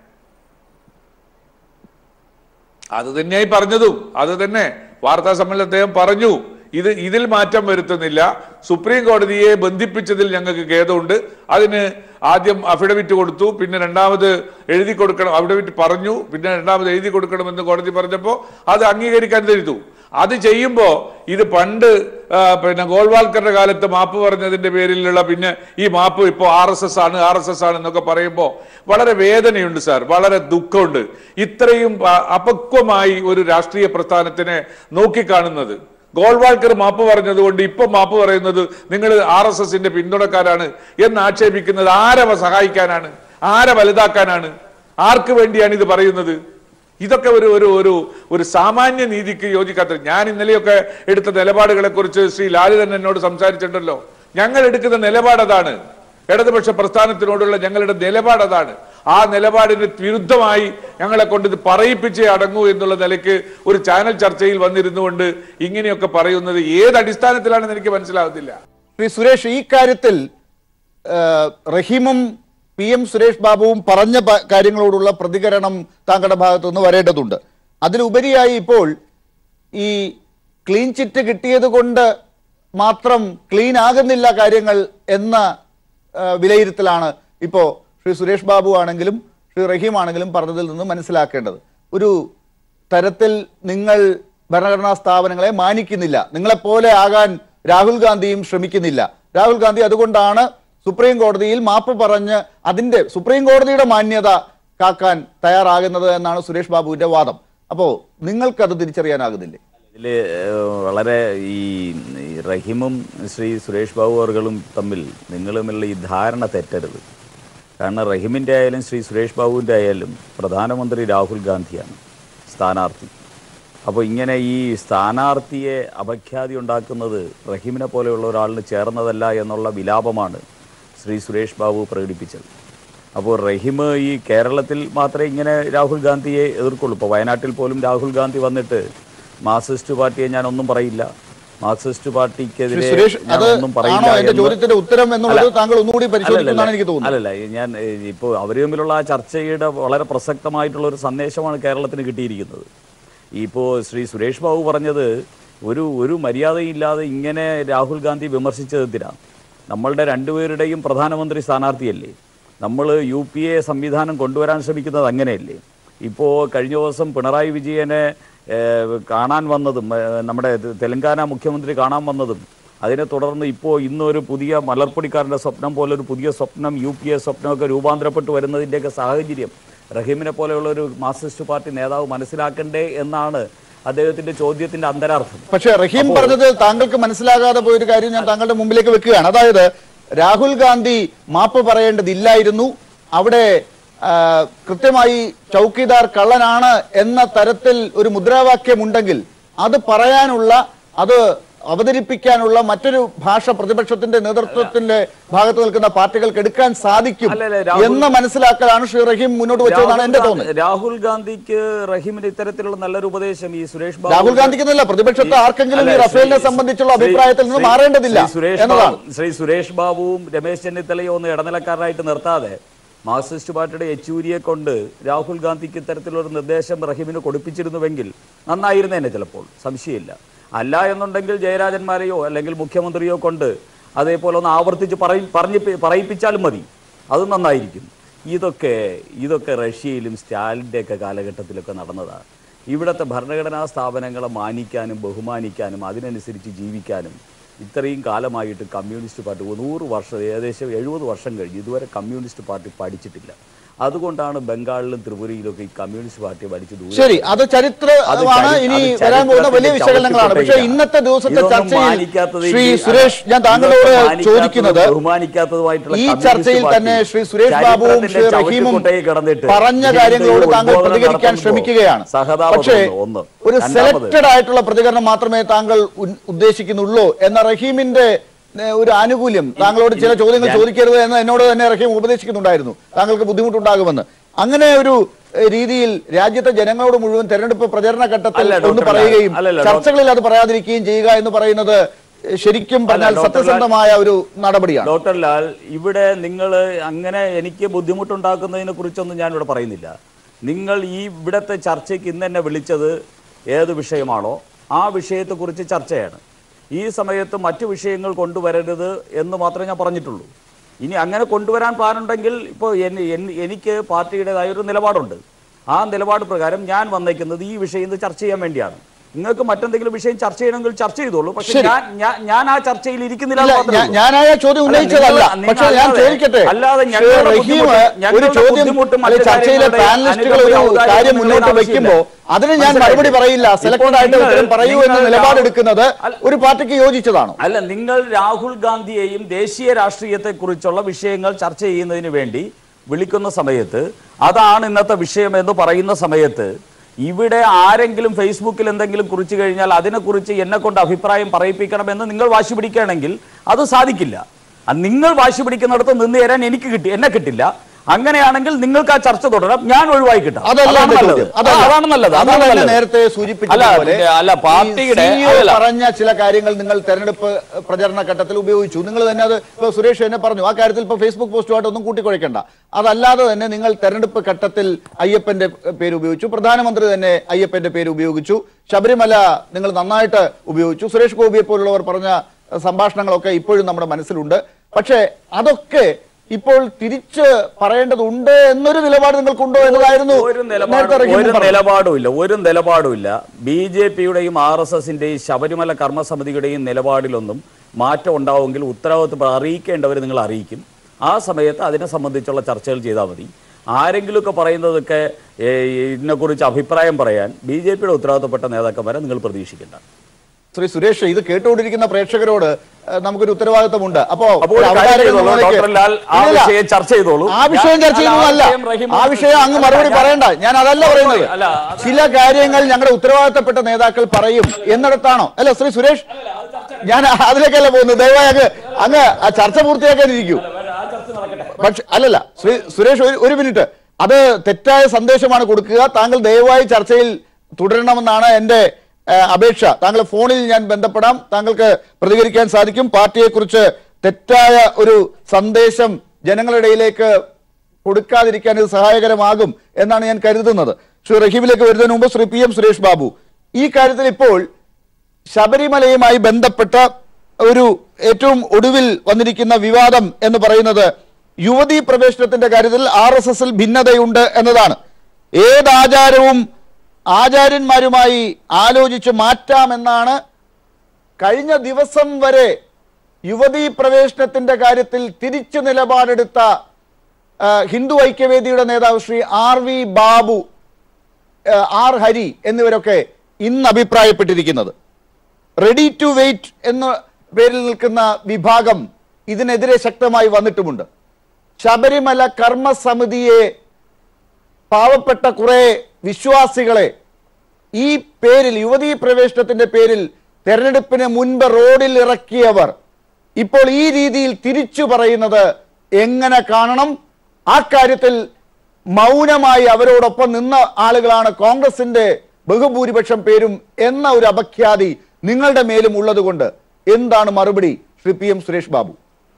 അത് തന്നെയായി പറഞ്ഞതും അത് തന്നെ വാർത്താ സമ്മേളനം അദ്ദേഹം പറഞ്ഞു ഇത് ഇതിൽ മാറ്റം വരുത്തുന്നില്ല സുപ്രീം കോടതിയെ ബന്ധിപ്പിച്ചതിൽ ഞങ്ങൾക്ക് ഖേദമുണ്ട് അതിന് ആദ്യം അഫിഡവിറ്റ് കൊടുത്തു പിന്നെ രണ്ടാമത് എഴുതി കൊടുക്കണം അഫിഡവിറ്റ് പറഞ്ഞു പിന്നെ രണ്ടാമത് എഴുതി കൊടുക്കണമെന്ന് കോടതി പറഞ്ഞപ്പോൾ അത് അംഗീകരിക്കാൻ തരുന്നു അത് ചെയ്യുമ്പോൾ ഇത് പണ്ട് ആ, പിന്നെ ഗോൾവാൾക്കറുടെ കാലത്ത് മാപ്പ് പറഞ്ഞതിന്റെ പേരിലുള്ള പിന്നെ ഈ മാപ്പ് ഇപ്പോൾ ആർ എസ് എസ് ആണ് ആർ എസ് എസ് ആണ് എന്നൊക്കെ പറയുമ്പോൾ വളരെ വേദനയുണ്ട് സാർ വളരെ ദുഃഖമുണ്ട് ഇത്രയും അ- അപക്വമായി ഒരു രാഷ്ട്രീയ പ്രസ്ഥാനത്തിനെ നോക്കിക്കാണുന്നത് ഗോൾവാൾക്കർ മാപ്പ് പറഞ്ഞതുകൊണ്ട് ഇപ്പൊ മാപ്പ് പറയുന്നത് നിങ്ങൾ ആർ എസ് എസിന്റെ പിന്തുണക്കാരാണ് എന്ന് ആക്ഷേപിക്കുന്നത് ആരെ സഹായിക്കാനാണ് ആരെ വലുതാക്കാനാണ് ആർക്ക് വേണ്ടിയാണ് ഇത് പറയുന്നത് ഇതൊക്കെ ഒരു ഒരു ഒരു ഒരു സാമാന്യ നീതിക്ക് യോജിക്കാത്ത ഞാൻ ഇന്നലെയൊക്കെ എടുത്ത നിലപാടുകളെ കുറിച്ച് ശ്രീ ലാലി തന്നെ എന്നോട് സംസാരിച്ചിട്ടുണ്ടല്ലോ ഞങ്ങൾ എടുക്കുന്ന നിലപാട് അതാണ് ഇടതുപക്ഷ പ്രസ്ഥാനത്തിനോടുള്ള ഞങ്ങളുടെ നിലപാട് അതാണ് ആ നിലപാടിന് വിരുദ്ധമായി ഞങ്ങളെ കൊണ്ട് ഇത് പറയിപ്പിച്ചേ അടങ്ങൂ എന്നുള്ള നിലയ്ക്ക് ഒരു ചാനൽ ചർച്ചയിൽ വന്നിരുന്നുകൊണ്ട് ഇങ്ങനെയൊക്കെ പറയുന്നത് ഏത് അടിസ്ഥാനത്തിലാണെന്ന് എനിക്ക് മനസ്സിലാകുന്നില്ല ശ്രീ സുരേഷ് ഈ കാര്യത്തിൽ ആ, റഹീമും പി എം സുരേഷ് ബാബുവും പറഞ്ഞ പ- കാര്യങ്ങളോടുള്ള പ്രതികരണം താങ്കളുടെ ഭാഗത്തു നിന്ന് വരേണ്ടതുണ്ട് അതിലുപരിയായി ഇപ്പോൾ ഈ ക്ലീൻ ചിറ്റ് കിട്ടിയത് കൊണ്ട് മാത്രം ക്ലീൻ ആകുന്നില്ല കാര്യങ്ങൾ എന്ന ആ, വിലയിരുത്തലാണ് ഇപ്പോൾ ശ്രീ സുരേഷ് ബാബു ആണെങ്കിലും ശ്രീ റഹീം ആണെങ്കിലും പറഞ്ഞതിൽ നിന്ന് മനസ്സിലാക്കേണ്ടത് ഒരു തരത്തിൽ നിങ്ങൾ ഭരണഘടനാ സ്ഥാപനങ്ങളെ മാനിക്കുന്നില്ല നിങ്ങളെപ്പോലെ ആകാൻ രാഹുൽ ഗാന്ധിയും ശ്രമിക്കുന്നില്ല രാഹുൽ ഗാന്ധി അതുകൊണ്ടാണ് സുപ്രീം കോടതിയിൽ മാപ്പ് പറഞ്ഞ് അതിന്റെ സുപ്രീം കോടതിയുടെ മാന്യത കാക്കാൻ തയ്യാറാകുന്നത് എന്നാണ് സുരേഷ് ബാബുവിന്റെ വാദം അപ്പോ നിങ്ങൾക്കത് തിരിച്ചറിയാനാകുന്നില്ലേ ഇതിൽ വളരെ ഈ ഈ റഹീമും ശ്രീ സുരേഷ് ബാബു അവർകളും തമ്മിൽ നിങ്ങൾ തമ്മിലുള്ള ഈ ധാരണ തെറ്റരുത് കാരണം റഹീമിൻ്റെ ആയാലും ശ്രീ സുരേഷ് ബാബുവിൻ്റെ ആയാലും പ്രധാനമന്ത്രി രാഹുൽ ഗാന്ധിയാണ് സ്ഥാനാർത്ഥി അപ്പോൾ ഇങ്ങനെ ഈ സ്ഥാനാർത്ഥിയെ അപഖ്യാതി ഉണ്ടാക്കുന്നത് റഹീമിനെ പോലെയുള്ള ഒരാളിന് ചേർന്നതല്ല എന്നുള്ള വിലാപമാണ് ശ്രീ സുരേഷ് ബാബു പ്രകടിപ്പിച്ചത് അപ്പോൾ റഹീം ഈ കേരളത്തിൽ മാത്രമേ ഇങ്ങനെ രാഹുൽ ഗാന്ധിയെ എതിർക്കുള്ളൂ ഇപ്പോൾ വയനാട്ടിൽ പോലും രാഹുൽ ഗാന്ധി വന്നിട്ട് മാർക്സിസ്റ്റ് പാർട്ടിയെ ഞാൻ ഒന്നും പറയില്ല മാർക്സിസ്റ്റ് ശ്രീ പാർട്ടിക്കെതിരെ സുരേഷ് ഞാൻ അത് ഒന്നും പറയില്ല ആണോ എന്റെ എന്ന് ചോദ്യത്തിന്റെ ഉത്തരം എന്നുള്ളത് അല്ല. താങ്കൾ ഒന്നുകൂടി പരിശോധിക്കുമെന്നാണ് എനിക്ക് തോന്നുന്നത് അല്ലല്ല ഞാൻ ഇപ്പോൾ അവർ തമ്മിലുള്ള ആ ചർച്ചയുടെ വളരെ പ്രസക്തമായിട്ടുള്ള ഒരു സന്ദേശമാണ് കേരളത്തിന് കിട്ടിയിരിക്കുന്നത് ഇപ്പോൾ ശ്രീ സുരേഷ് ബാബു പറഞ്ഞത് ഒരു ഒരു മര്യാദയില്ലാതെ ഇങ്ങനെ രാഹുൽ ഗാന്ധി വിമർശിച്ചത് എന്തിനാണ് നമ്മളുടെ രണ്ടുപേരുടെയും പ്രധാനമന്ത്രി സ്ഥാനാർത്ഥിയല്ലേ നമ്മൾ യു പി എ സംവിധാനം കൊണ്ടുവരാൻ ശ്രമിക്കുന്നത് അങ്ങനെയല്ലേ ഇപ്പോൾ കഴിഞ്ഞ ദിവസം പിണറായി വിജയനെ ഏഹ്, കാണാൻ വന്നതും ഏഹ്, നമ്മുടെ തെലങ്കാന മുഖ്യമന്ത്രി കാണാൻ വന്നതും അതിനെ തുടർന്ന് ഇപ്പോൾ ഇന്നൊരു പുതിയ മലർപ്പൊടിക്കാരൻ്റെ സ്വപ്നം പോലെ ഒരു പുതിയ സ്വപ്നം യു പി എ സ്വപ്നമൊക്കെ രൂപാന്തരപ്പെട്ട് വരുന്നതിൻ്റെയൊക്കെ സാഹചര്യം റഹീമിനെ പോലെയുള്ള ഒരു മാർക്സിസ്റ്റ് പാർട്ടി നേതാവ് മനസ്സിലാക്കണ്ടേ എന്നാണ് അദ്ദേഹത്തിന്റെ ചോദ്യത്തിന്റെ അന്തരാർത്ഥം പക്ഷേ റഹീം പറഞ്ഞത് താങ്കൾക്ക് മനസ്സിലാകാതെ പോയൊരു കാര്യം ഞാൻ താങ്കളുടെ മുമ്പിലേക്ക് വെക്കുകയാണ് അതായത് രാഹുൽ ഗാന്ധി മാപ്പ് പറയേണ്ടതില്ലായിരുന്നു അവിടെ ആ, കൃത്യമായി ചൗക്കിദാർ കള്ളനാണ് എന്ന തരത്തിൽ ഒരു മുദ്രാവാക്യമുണ്ടെങ്കിൽ അത് പറയാനുള്ള അത് അവതരിപ്പിക്കാനുള്ള മറ്റൊരു ഭാഷ പ്രതിപക്ഷത്തിന്റെ നേതൃത്വത്തിന്റെ ഭാഗത്ത് നിൽക്കുന്ന പാർട്ടികൾക്ക് എടുക്കാൻ സാധിക്കും അല്ലല്ല, രാഹുൽ- എന്ന് മനസ്സിലാക്കലാണ് ശ്രീ റഹീം മുന്നോട്ട് വെച്ചതെന്നാണ് എന്റെ രാഹുൽ തോന്നുന്നത് ഗാന്ധി- രാഹുൽ ഗാന്ധിക്ക് റഹീമിന് ഇത്തരത്തിലുള്ള നല്ലൊരു ഉപദേശം ഈ സുരേഷ് ബാബു രാഹുൽ ഗാന്ധിക്കെന്നല്ല പ്രതിപക്ഷത്തെ ആർക്കെങ്കിലും ഈ അല്ല, റഫേലിനെ ശ്രീ- സംബന്ധിച്ചുള്ള ശ്രീ- അഭിപ്രായത്തിൽ നിന്ന് ശ്രീ- മാറേണ്ടതില്ല ശ്രീ സുരേഷ് എന്നതാണ് ബാബു- ശ്രീ സുരേഷ് ബാബുവും രമേശ് ചെന്നിത്തലയും ഒന്ന് ഇടനിലക്കാരനായിട്ട് നിർത്താതെ മാർക്സിസ്റ്റ് പാർട്ടിയുടെ യെച്ചൂരിയെ കൊണ്ട് രാഹുൽ ഗാന്ധിക്ക് ഇത്തരത്തിലൊരു നിർദ്ദേശം റഹീമിന് കൊടുപ്പിച്ചിരുന്നുവെങ്കിൽ നന്നായിരുന്നേനെ ചിലപ്പോൾ സംശയമില്ല അല്ല എന്നുണ്ടെങ്കിൽ ജയരാജന്മാരെയോ അല്ലെങ്കിൽ മുഖ്യമന്ത്രിയോ കൊണ്ട് അതേപോലെ ഒന്ന് ആവർത്തിച്ച് പറയി പറഞ്ഞ് പറയിപ്പിച്ചാലും മതി അത് നന്നായിരിക്കും ഇതൊക്കെ ഇതൊക്കെ റഷ്യയിലും സ്റ്റാലിൻ്റെ ഒക്കെ കാലഘട്ടത്തിലൊക്കെ നടന്നതാണ് ഇവിടുത്തെ ഭരണഘടനാ സ്ഥാപനങ്ങളെ മാനിക്കാനും ബഹുമാനിക്കാനും അതിനനുസരിച്ച് ജീവിക്കാനും ഇത്രയും കാലമായിട്ട് കമ്മ്യൂണിസ്റ്റ് പാർട്ടി നൂറ് വർഷം ഏകദേശം എഴുപത് വർഷം കഴിഞ്ഞ് ഇതുവരെ കമ്മ്യൂണിസ്റ്റ് പാർട്ടി പഠിച്ചിട്ടില്ല അതുകൊണ്ടാണ് ബംഗാളിലും ത്രിപുരയിലൊക്കെ ഈ കമ്മ്യൂണിസ്റ്റ് പാർട്ടി വലിച്ചു ദൂരെ ശരി അത് അത് ചരിത്രമാണ് ചരി- ഇനി അത് വരാൻ പോകുന്ന വലിയ ചരിത്രത്തിന്റെ വിശകലനങ്ങളാണ് പക്ഷെ ചവിട്ടുകൊട്ടയിലാണ്. ഇന്നത്തെ ദിവസത്തെ ഇതൊന്നും ചർച്ചയിൽ മാനിക്കാത്തത് ശ്രീ എനിക്ക് സുരേഷ് ഞാൻ ഇതൊക്കെ താങ്കളോട് മാനിക്കാത്തതും ചോദിക്കുന്നത് ബഹുമാനിക്കാത്തതുമായിട്ടുള്ള ഈ കമ്മ്യൂണിസ്റ്റ് ചർച്ചയിൽ പാർട്ടി തന്നെ ശ്രീ സുരേഷ് ബാബുവും ചരിത്രത്തിന്റെ ശ്രീ റഹീമും ചവിട്ടുകൊട്ടയിൽ കിടന്നിട്ട് പറഞ്ഞ ഇതിന്റെ കാര്യങ്ങളോട് ഒരു താങ്കൾ ഉദ്ബോധനം പ്രതികരിക്കാൻ നടത്തുമ്പോൾ ശ്രമിക്കുകയാണ് സഹതാപം പക്ഷേ തോന്നുന്നു, ഒന്ന് ഒരു രണ്ടാമത് സെലക്ടഡ് ആയിട്ടുള്ള പ്രതികരണം മാത്രമേ താങ്കൾ ഉൻ- ഉദ്ദേശിക്കുന്നുള്ളൂ എന്ന റഹീമിന്റെ ഏഹ്, ഒരു ആനുകൂല്യം താങ്കളോട് ചില ചോദ്യങ്ങൾ ഞാൻ- ചോദിക്കരുത് എന്ന് എന്നോട് തന്നെ റഹീം ഉപദേശിക്കുന്നുണ്ടായിരുന്നു താങ്കൾക്ക് ബുദ്ധിമുട്ടുണ്ടാകുമെന്ന് അങ്ങനെ ഒരു ഏഹ്, രീതിയിൽ രാജ്യത്തെ ജനങ്ങളോട് മുഴുവൻ തെരഞ്ഞെടുപ്പ് പ്രചരണ ഘട്ടത്തിൽ അല്ല, ഒന്ന് ഡോക്ടർ പറയുകയും ലാൽ. അല്ലല്ല, ചർച്ചകളിൽ അത് പറയാതിരിക്കുകയും ചെയ്യുക എന്ന് പറയുന്നത് ഏഹ്, ശരിക്കും പറഞ്ഞാൽ ഡോക്ടർ ലാൽ. സത്യസന്ധമായ ഒരു നടപടിയാണ് ഡോക്ടർ ലാൽ ഇവിടെ നിങ്ങൾ അങ്ങനെ എനിക്ക് ബുദ്ധിമുട്ടുണ്ടാക്കുന്നതിനെ കുറിച്ചൊന്നും ഞാൻ ഇവിടെ പറയുന്നില്ല നിങ്ങൾ ഈ ഇവിടത്തെ ചർച്ചയ്ക്ക് ഇന്ന് എന്നെ വിളിച്ചത് ഏത് വിഷയമാണോ ആ വിഷയത്തെക്കുറിച്ച് ചർച്ചയാണ് ഈ സമയത്ത് മറ്റു വിഷയങ്ങൾ കൊണ്ടുവരരുത് എന്ന് മാത്രമേ ഞാൻ പറഞ്ഞിട്ടുള്ളൂ ഇനി അങ്ങനെ കൊണ്ടുവരാൻ പ്ലാനുണ്ടെങ്കിൽ ഇപ്പോൾ എൻ- എൻ- എനിക്ക് പാർട്ടിയുടേതായ ഒരു നിലപാടുണ്ട് ആ നിലപാട് പ്രകാരം ഞാൻ വന്നേക്കുന്നത് ഈ വിഷയം ഇത് ചർച്ച ചെയ്യാൻ വേണ്ടിയാണ് നിങ്ങൾക്ക് മറ്റെന്തെങ്കിലും വിഷയം ചർച്ച ചെയ്യണമെങ്കിൽ ചർച്ച ചെയ്തോളൂ പക്ഷെ ശരി. ഞാൻ ഞാൻ- ഞാൻ ആ ചർച്ചയിൽ ഇരിക്കുന്നില്ല ഇല്ല, എന്ന് മാത്രമേ ഞാ- ഉള്ളൂ. ഞാനായ ചോദ്യം അല്ല, ഉന്നയിച്ചതല്ല നിങ്ങൾ- പക്ഷെ ഞാൻ അല്ലാതെ- ചോദിക്കട്ടെ അല്ലാതെ ശ്രീ ഞങ്ങളുടെ റഹീം ബുദ്ധിമുട്ട്- ഒരു ഞങ്ങളുടെ ചോദ്യം ബുദ്ധിമുട്ടും അല്ലെ മറ്റു ചർച്ചയിലെ കാര്യങ്ങളുടെ പാനലിസ്റ്റുകൾ ഒരു അനുഭവം കാര്യം നിങ്ങൾ മുന്നോട്ട് ആവശ്യമില്ല. വെക്കുമ്പോൾ അതിന് ഞാൻ മനസ്സിലായില്ലേ? മറുപടി പറയില്ല ഇപ്പോൾ സെലക്ടഡ് ആയിട്ട് നിങ്ങൾ- ഉത്തരം പറയൂ എന്ന് നിങ്ങൾ നിലപാടെടുക്കുന്നത് അല്ല, ഒരു പാർട്ടിക്ക് യോജിച്ചതാണോ അല്ല നിങ്ങൾ രാഹുൽ ഗാന്ധിയെയും ദേശീയ രാഷ്ട്രീയത്തെ കുറിച്ചുള്ള വിഷയങ്ങൾ ചർച്ച ചെയ്യുന്നതിന് വേണ്ടി വിളിക്കുന്ന സമയത്ത് അതാണ് ഇന്നത്തെ വിഷയം എന്ന് പറയുന്ന സമയത്ത് ഇവിടെ ആരെങ്കിലും ഫേസ്ബുക്കിൽ എന്തെങ്കിലും കുറിച്ചു കഴിഞ്ഞാൽ അതിനെക്കുറിച്ച് എന്നെ കൊണ്ട് അഭിപ്രായം പറയിപ്പിക്കണമെന്ന് നിങ്ങൾ വാശി പിടിക്കുകയാണെങ്കിൽ അത് സാധിക്കില്ല അത് നിങ്ങൾ വാശി പിടിക്കുന്നിടത്ത് നിന്ന് തരാൻ എനിക്ക് കിട്ടി എന്നെ കിട്ടില്ല അങ്ങനെയാണെങ്കിൽ നിങ്ങൾക്ക് ആ ചർച്ച തുടരാം ഞാൻ ഒഴിവായി കിട്ടാം അതല്ല അതാണ് എന്റെ നല്ലത് ചോദ്യം. അതല്ല. അതാണ് നല്ലത് അന്ന് അതാണ് തന്നെ നല്ലത് നേരത്തെ അല്ല, സൂചിപ്പിച്ചതുപോലെ അല്ല പാർട്ടിയുടെ ഈ CEO അല്ല, പറഞ്ഞ ചില കാര്യങ്ങൾ നിങ്ങൾ തെരഞ്ഞെടുപ്പ് പ്രചരണ ഘട്ടത്തിൽ ഉപയോഗിച്ചു നിങ്ങൾ തന്നെ അത് ഇപ്പൊ സുരേഷ് തന്നെ പറഞ്ഞു ആ കാര്യത്തിൽ ഇപ്പൊ ഫേസ്ബുക്ക് പോസ്റ്റുമായിട്ട് ഒന്നും കൂട്ടിക്കുഴയ്ക്കണ്ട അതല്ലാതെ തന്നെ നിങ്ങൾ തെരഞ്ഞെടുപ്പ് ഘട്ടത്തിൽ അയ്യപ്പന്റെ പേര് ഉപയോഗിച്ചു പ്രധാനമന്ത്രി തന്നെ അയ്യപ്പന്റെ പേര് ഉപയോഗിച്ചു ശബരിമല നിങ്ങൾ നന്നായിട്ട് ഉപയോഗിച്ചു സുരേഷ് ഗോപിയെ പോലുള്ളവർ പറഞ്ഞ സംഭാഷണങ്ങളൊക്കെ ഇപ്പോഴും നമ്മുടെ മനസ്സിലുണ്ട് പക്ഷേ അതൊക്കെ ഇപ്പോൾ തിരിച്ച് പറയേണ്ടതുണ്ട് എന്നൊരു നിലപാട് നിങ്ങൾക്കുണ്ടോ എന്നതായിരുന്നു ഒരു നേരത്തെ നിലപാട് റഹീം ഒരു പറഞ്ഞത്. നിലപാടുമില്ല ഒരു നിലപാടുമില്ല ബി ജെ പിയുടെയും ആർ എസ് എസിന്റെയും ശബരിമല കർമ്മസമിതിയുടെയും നിലപാടിലൊന്നും മാറ്റം ഉണ്ടാവുമെങ്കിൽ ഉത്തരവാദിത്വം അറിയിക്കേണ്ടവർ നിങ്ങൾ അറിയിക്കും ആ സമയത്ത് അതിനെ സംബന്ധിച്ചുള്ള ചർച്ചകൾ ചെയ്താൽ മതി ആരെങ്കിലുമൊക്കെ പറയുന്നതൊക്കെ ഏ, ഇതിനെക്കുറിച്ച് അഭിപ്രായം പറയാൻ ബി ജെ പിയുടെ ഉത്തരവാദിത്തപ്പെട്ട നേതാക്കന്മാരെ നിങ്ങൾ പ്രതീക്ഷിക്കേണ്ട ശ്രീ സുരേഷ് ഇത് കേട്ടുകൊണ്ടിരിക്കുന്ന പ്രേക്ഷകരോട് ഏഹ്, നമുക്കൊരു ഉത്തരവാദിത്തമുണ്ട് അപ്പോ അപ്പോൾ ഒരു ഒരു കാര്യം അവതാരകൻ ചെയ്തോളൂ, എന്ന നിലയ്ക്ക് ഡോക്ടർ ലാൽ, ആ ഇല്ലില്ല. വിഷയം ചർച്ച ചെയ്തോളൂ. ആ വിഷയം ഞാൻ- ചർച്ച അല്ല, ആ ചെയ്യുന്നതല്ല വിഷയം റഹീം ആ വിഷയം അങ്ങ് അല്ല, മറുപടി ഞാൻ- പറയണ്ട ഞാൻ അതല്ല പറയുന്നത് അല്ല, അത് ചില കാര്യങ്ങൾ ഞങ്ങളുടെ ഉത്തരവാദിത്തപ്പെട്ട നേതാക്കൾ പറയും എന്നിടത്താണോ അല്ല ശ്രീ സുരേഷ് ഞാൻ അതിലേക്കല്ല പോകുന്നത് ദയവായി അങ്ങ് അങ്ങ് ആ ചർച്ച പൂർത്തിയാക്കാനിരിക്കൂ പക്ഷെ അല്ലല്ല ശ്രീ സുരേഷ് ഒരു ഒരു മിനിറ്റ് അത് തെറ്റായ സന്ദേശമാണ് കൊടുക്കുക താങ്കൾ ദയവായി ചർച്ചയിൽ തുടരണമെന്നാണ് എന്റെ ഏഹ്, അപേക്ഷ താങ്കൾ ഫോണിൽ ഞാൻ ബന്ധപ്പെടാം താങ്കൾക്ക് പ്രതികരിക്കാൻ സാധിക്കും പാർട്ടിയെക്കുറിച്ച് തെറ്റായ ഒരു സന്ദേശം ജനങ്ങളുടെ ഇടയിലേക്ക് കൊടുക്കാതിരിക്കാൻ ഇത് സഹായകരമാകും എന്നാണ് ഞാൻ കരുതുന്നത് ശ്രീ റഹീമിലേക്ക് വരുന്നതിന് മുമ്പ് ശ്രീ പി എം സുരേഷ് ബാബു ഈ കാര്യത്തിൽ ഇപ്പോൾ ശബരിമലയുമായി ബന്ധപ്പെട്ട ഒരു ഏറ്റവും ഒടുവിൽ വന്നിരിക്കുന്ന വിവാദം എന്ന് പറയുന്നത് യുവതീ പ്രവേശനത്തിന്റെ കാര്യത്തിൽ ആർ എസ് എസിൽ ഭിന്നതയുണ്ട് എന്നതാണ് ഏത് ആചാരവും ആചാര്യന്മാരുമായി ആലോചിച്ച് മാറ്റാമെന്നാണ് കഴിഞ്ഞ ദിവസം വരെ യുവതീ പ്രവേശനത്തിന്റെ കാര്യത്തിൽ തിരിച്ചു നിലപാടെടുത്ത ആ, ഹിന്ദു ഐക്യവേദിയുടെ നേതാവ് ശ്രീ ആർ വി ബാബു ആ, ആർ ഹരി എന്നിവരൊക്കെ ഇന്ന് അഭിപ്രായപ്പെട്ടിരിക്കുന്നത് റെഡി ടു വെയിറ്റ് എന്ന പേരിൽ നിൽക്കുന്ന വിഭാഗം ഇതിനെതിരെ ശക്തമായി വന്നിട്ടുമുണ്ട് ശബരിമല കർമ്മസമിതിയെ പാവപ്പെട്ട കുറെ വിശ്വാസികളെ ഈ പേരിൽ യുവതീ പ്രവേശനത്തിന്റെ പേരിൽ തെരഞ്ഞെടുപ്പിന് മുൻപ് റോഡിൽ ഇറക്കിയവർ ഇപ്പോൾ ഈ രീതിയിൽ തിരിച്ചു പറയുന്നത് എങ്ങനെ കാണണം ആ കാര്യത്തിൽ മൗനമായി അവരോടൊപ്പം നിന്ന ആളുകളാണ് കോൺഗ്രസിന്റെ ബഹുഭൂരിപക്ഷം പേരും എന്ന ഒരു അപഖ്യാതി നിങ്ങളുടെ മേലും ഉള്ളതുകൊണ്ട് എന്താണ് മറുപടി ശ്രീ പി എം സുരേഷ് ബാബു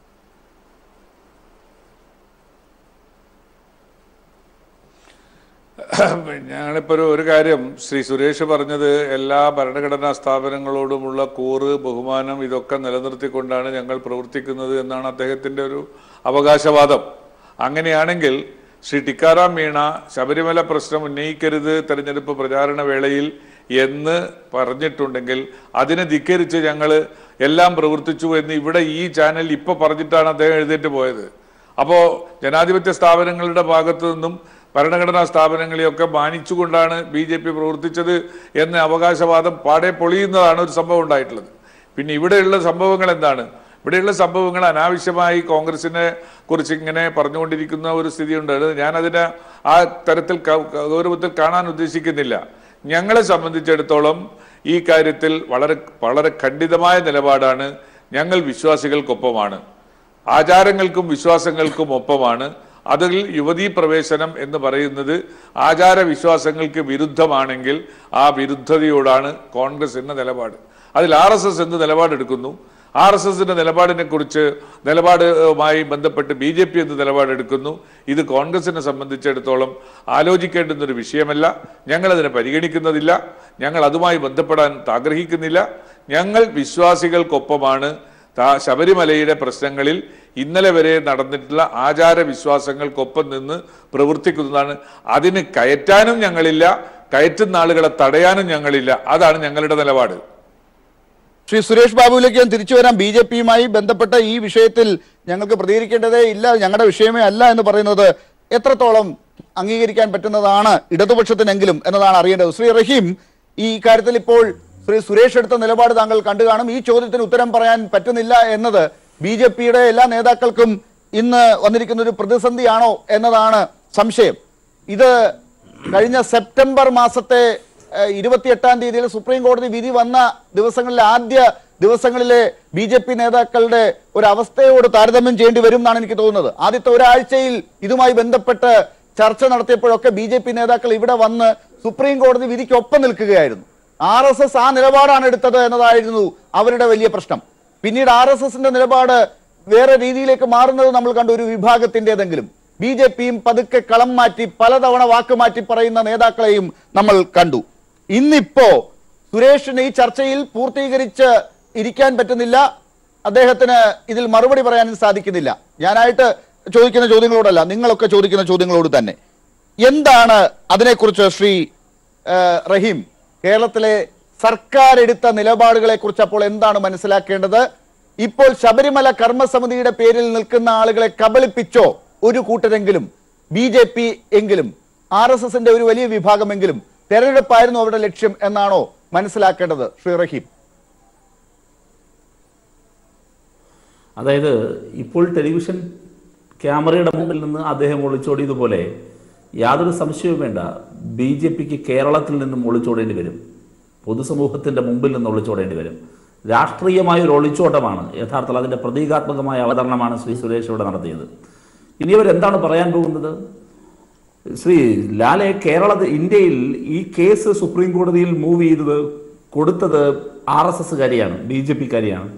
ഞങ്ങളിപ്പോൾ ഒരു ഒരു കാര്യം ശ്രീ സുരേഷ് പറഞ്ഞത് എല്ലാ ഭരണഘടനാ സ്ഥാപനങ്ങളോടുമുള്ള കൂറ് ബഹുമാനം ഇതൊക്കെ നിലനിർത്തിക്കൊണ്ടാണ് ഞങ്ങൾ പ്രവർത്തിക്കുന്നത് എന്നാണ് അദ്ദേഹത്തിന്റെ ഒരു അവകാശവാദം അങ്ങനെയാണെങ്കിൽ ശ്രീ ടിക്കാറാം മീണ ശബരിമല പ്രശ്നം ഉന്നയിക്കരുത് തെരഞ്ഞെടുപ്പ് പ്രചാരണ വേളയിൽ എന്ന് പറഞ്ഞിട്ടുണ്ടെങ്കിൽ അതിനെ ധിക്കരിച്ച് ഞങ്ങൾ എല്ലാം പ്രവർത്തിച്ചു എന്ന് ഇവിടെ ഈ ചാനൽ ഇപ്പൊ പറഞ്ഞിട്ടാണ് അദ്ദേഹം എഴുന്നേറ്റ് പോയത് അപ്പോൾ ജനാധിപത്യ സ്ഥാപനങ്ങളുടെ ഭാഗത്തു നിന്നും ഭരണഘടനാ സ്ഥാപനങ്ങളെയൊക്കെ മാനിച്ചുകൊണ്ടാണ് ബി ജെ പി പ്രവർത്തിച്ചത് എന്ന അവകാശവാദം പാടെ പൊളിയുന്നതാണ് ഒരു സംഭവം ഉണ്ടായിട്ടുള്ളത് പിന്നെ ഇവിടെയുള്ള സംഭവങ്ങൾ എന്താണ് ഇവിടെയുള്ള സംഭവങ്ങൾ അനാവശ്യമായി കോൺഗ്രസിനെ കുറിച്ച് ഇങ്ങനെ പറഞ്ഞുകൊണ്ടിരിക്കുന്ന ഒരു സ്ഥിതിയുണ്ട് അത് ഞാനതിനെ ആ തരത്തിൽ ക- ക- ഗൗരവത്തിൽ കാണാൻ ഉദ്ദേശിക്കുന്നില്ല ഞങ്ങളെ സംബന്ധിച്ചിടത്തോളം ഈ കാര്യത്തിൽ വളരെ വളരെ ഖണ്ഡിതമായ നിലപാടാണ് ഞങ്ങൾ വിശ്വാസികൾക്കൊപ്പമാണ് ആചാരങ്ങൾക്കും വിശ്വാസങ്ങൾക്കും ഒപ്പമാണ് അതിൽ യുവതീ പ്രവേശനം എന്ന് പറയുന്നത് ആചാര വിശ്വാസങ്ങൾക്ക് വിരുദ്ധമാണെങ്കിൽ ആ വിരുദ്ധതയോടാണ് കോൺഗ്രസിന്റെ നിലപാട് അതിൽ ആർ എസ് എസ് എന്ത് നിലപാടെടുക്കുന്നു ആർ എസ് എസിന്റെ നിലപാടിനെ കുറിച്ച് നിലപാടുമായി ബന്ധപ്പെട്ട് ബി ജെ പി എന്ത് നിലപാടെടുക്കുന്നു ഇത് കോൺഗ്രസിനെ സംബന്ധിച്ചിടത്തോളം ആലോചിക്കേണ്ടുന്ന ഒരു വിഷയമല്ല ഞങ്ങൾ അതിനെ പരിഗണിക്കുന്നതില്ല ഞങ്ങൾ അതുമായി ബന്ധപ്പെടാൻ ആഗ്രഹിക്കുന്നില്ല ഞങ്ങൾ വിശ്വാസികൾക്കൊപ്പമാണ് താ- ശബരിമലയുടെ പ്രശ്നങ്ങളിൽ ഇന്നലെ വരെ നടന്നിട്ടുള്ള ആചാര വിശ്വാസങ്ങൾക്കൊപ്പം നിന്ന് പ്രവർത്തിക്കുന്നതാണ് അതിന് കയറ്റാനും ഞങ്ങളില്ല കയറ്റുന്ന ആളുകളെ തടയാനും ഞങ്ങളില്ല അതാണ് ഞങ്ങളുടെ നിലപാട് ശ്രീ സുരേഷ് ബാബുവിലേക്ക് ഞാൻ തിരിച്ചു വരാം ബി ജെ പിയുമായി ബന്ധപ്പെട്ട ഈ വിഷയത്തിൽ ഞങ്ങൾക്ക് പ്രതികരിക്കേണ്ടതേ ഇല്ല ഞങ്ങളുടെ വിഷയമേ അല്ല എന്ന് പറയുന്നത് എത്രത്തോളം അംഗീകരിക്കാൻ പറ്റുന്നതാണ് ഇടതുപക്ഷത്തിനെങ്കിലും എന്നതാണ് അറിയേണ്ടത് ശ്രീ റഹീം ഈ കാര്യത്തിൽ ഇപ്പോൾ ശ്രീ സുരേഷ് എടുത്ത നിലപാട് താങ്കൾ കണ്ടു കാണും ഈ ചോദ്യത്തിന് ഉത്തരം പറയാൻ പറ്റുന്നില്ല എന്നത് ബി ജെ പിയുടെ എല്ലാ നേതാക്കൾക്കും ഇന്ന് വന്നിരിക്കുന്ന ഒരു പ്രതിസന്ധിയാണോ എന്നതാണ് സംശയം ഇത് കഴിഞ്ഞ സെപ്റ്റംബർ മാസത്തെ ഏഹ്, ഇരുപത്തിയെട്ടാം തീയതിയിൽ സുപ്രീം കോടതി വിധി വന്ന ദിവസങ്ങളിലെ ആദ്യ ദിവസങ്ങളിലെ ബി ജെ പി നേതാക്കളുടെ ഒരു അവസ്ഥയോട് താരതമ്യം ചെയ്യേണ്ടി വരും എന്നാണ് എനിക്ക് തോന്നുന്നത് ആദ്യത്തെ ഒരാഴ്ചയിൽ ഇതുമായി ബന്ധപ്പെട്ട് ചർച്ച നടത്തിയപ്പോഴൊക്കെ ബി ജെ പി നേതാക്കൾ ഇവിടെ വന്ന് സുപ്രീം കോടതി വിധിക്കൊപ്പം നിൽക്കുകയായിരുന്നു ആർ എസ് എസ് ആ നിലപാടാണ് എടുത്തത് എന്നതായിരുന്നു അവരുടെ വലിയ പ്രശ്നം പിന്നീട് ആർ എസ് എസിന്റെ നിലപാട് വേറെ രീതിയിലേക്ക് മാറുന്നത് നമ്മൾ കണ്ടു ഒരു വിഭാഗത്തിൻ്റെതെങ്കിലും ബി ജെ പിയും പതുക്കെ കളം മാറ്റി പലതവണ വാക്ക് മാറ്റി പറയുന്ന നേതാക്കളെയും നമ്മൾ കണ്ടു ഇന്നിപ്പോ സുരേഷിന് ഈ ചർച്ചയിൽ പൂർത്തീകരിച്ച് ഇരിക്കാൻ പറ്റുന്നില്ല അദ്ദേഹത്തിന് ഇതിൽ മറുപടി പറയാനും സാധിക്കുന്നില്ല ഞാനായിട്ട് ചോദിക്കുന്ന ചോദ്യങ്ങളോടല്ല നിങ്ങളൊക്കെ ചോദിക്കുന്ന ചോദ്യങ്ങളോട് തന്നെ എന്താണ് അതിനെക്കുറിച്ച് ശ്രീ ആ, റഹീം കേരളത്തിലെ സർക്കാർ എടുത്ത നിലപാടുകളെ കുറിച്ച് അപ്പോൾ എന്താണ് മനസ്സിലാക്കേണ്ടത് ഇപ്പോൾ ശബരിമല കർമ്മസമിതിയുടെ പേരിൽ നിൽക്കുന്ന ആളുകളെ കബളിപ്പിച്ചോ ഒരു കൂട്ടരെങ്കിലും ബി ജെ പി എങ്കിലും ആർ എസ് എസിന്റെ ഒരു വലിയ വിഭാഗമെങ്കിലും തെരഞ്ഞെടുപ്പായിരുന്നു അവരുടെ ലക്ഷ്യം എന്നാണോ മനസ്സിലാക്കേണ്ടത് ശ്രീ റഹീം അതായത് ഇപ്പോൾ ടെലിവിഷൻ ക്യാമറയുടെ മുമ്പിൽ നിന്ന് അദ്ദേഹം ഒളിച്ചോടിയതുപോലെ യാതൊരു സംശയവും വേണ്ട ബി ജെ പിക്ക് കേരളത്തിൽ നിന്നും ഒളിച്ചോടേണ്ടി വരും പൊതുസമൂഹത്തിൻ്റെ മുമ്പിൽ നിന്ന് ഒളിച്ചോടേണ്ടി വരും രാഷ്ട്രീയമായ ഒരു ഒളിച്ചോട്ടമാണ് യഥാർത്ഥത്തിൽ അതിൻ്റെ പ്രതീകാത്മകമായ അവതരണമാണ് ശ്രീ സുരേഷ് ഇവിടെ നടത്തിയത് ഇനി അവർ എന്താണ് പറയാൻ പോകുന്നത് ശ്രീ ലാലെ കേരളത്തിൽ ഇന്ത്യയിൽ ഈ കേസ് സുപ്രീം കോടതിയിൽ മൂവ് ചെയ്തത് കൊടുത്തത് ആർ എസ് എസ്സുകാരിയാണ് ബി ജെ പിക്കാരിയാണ്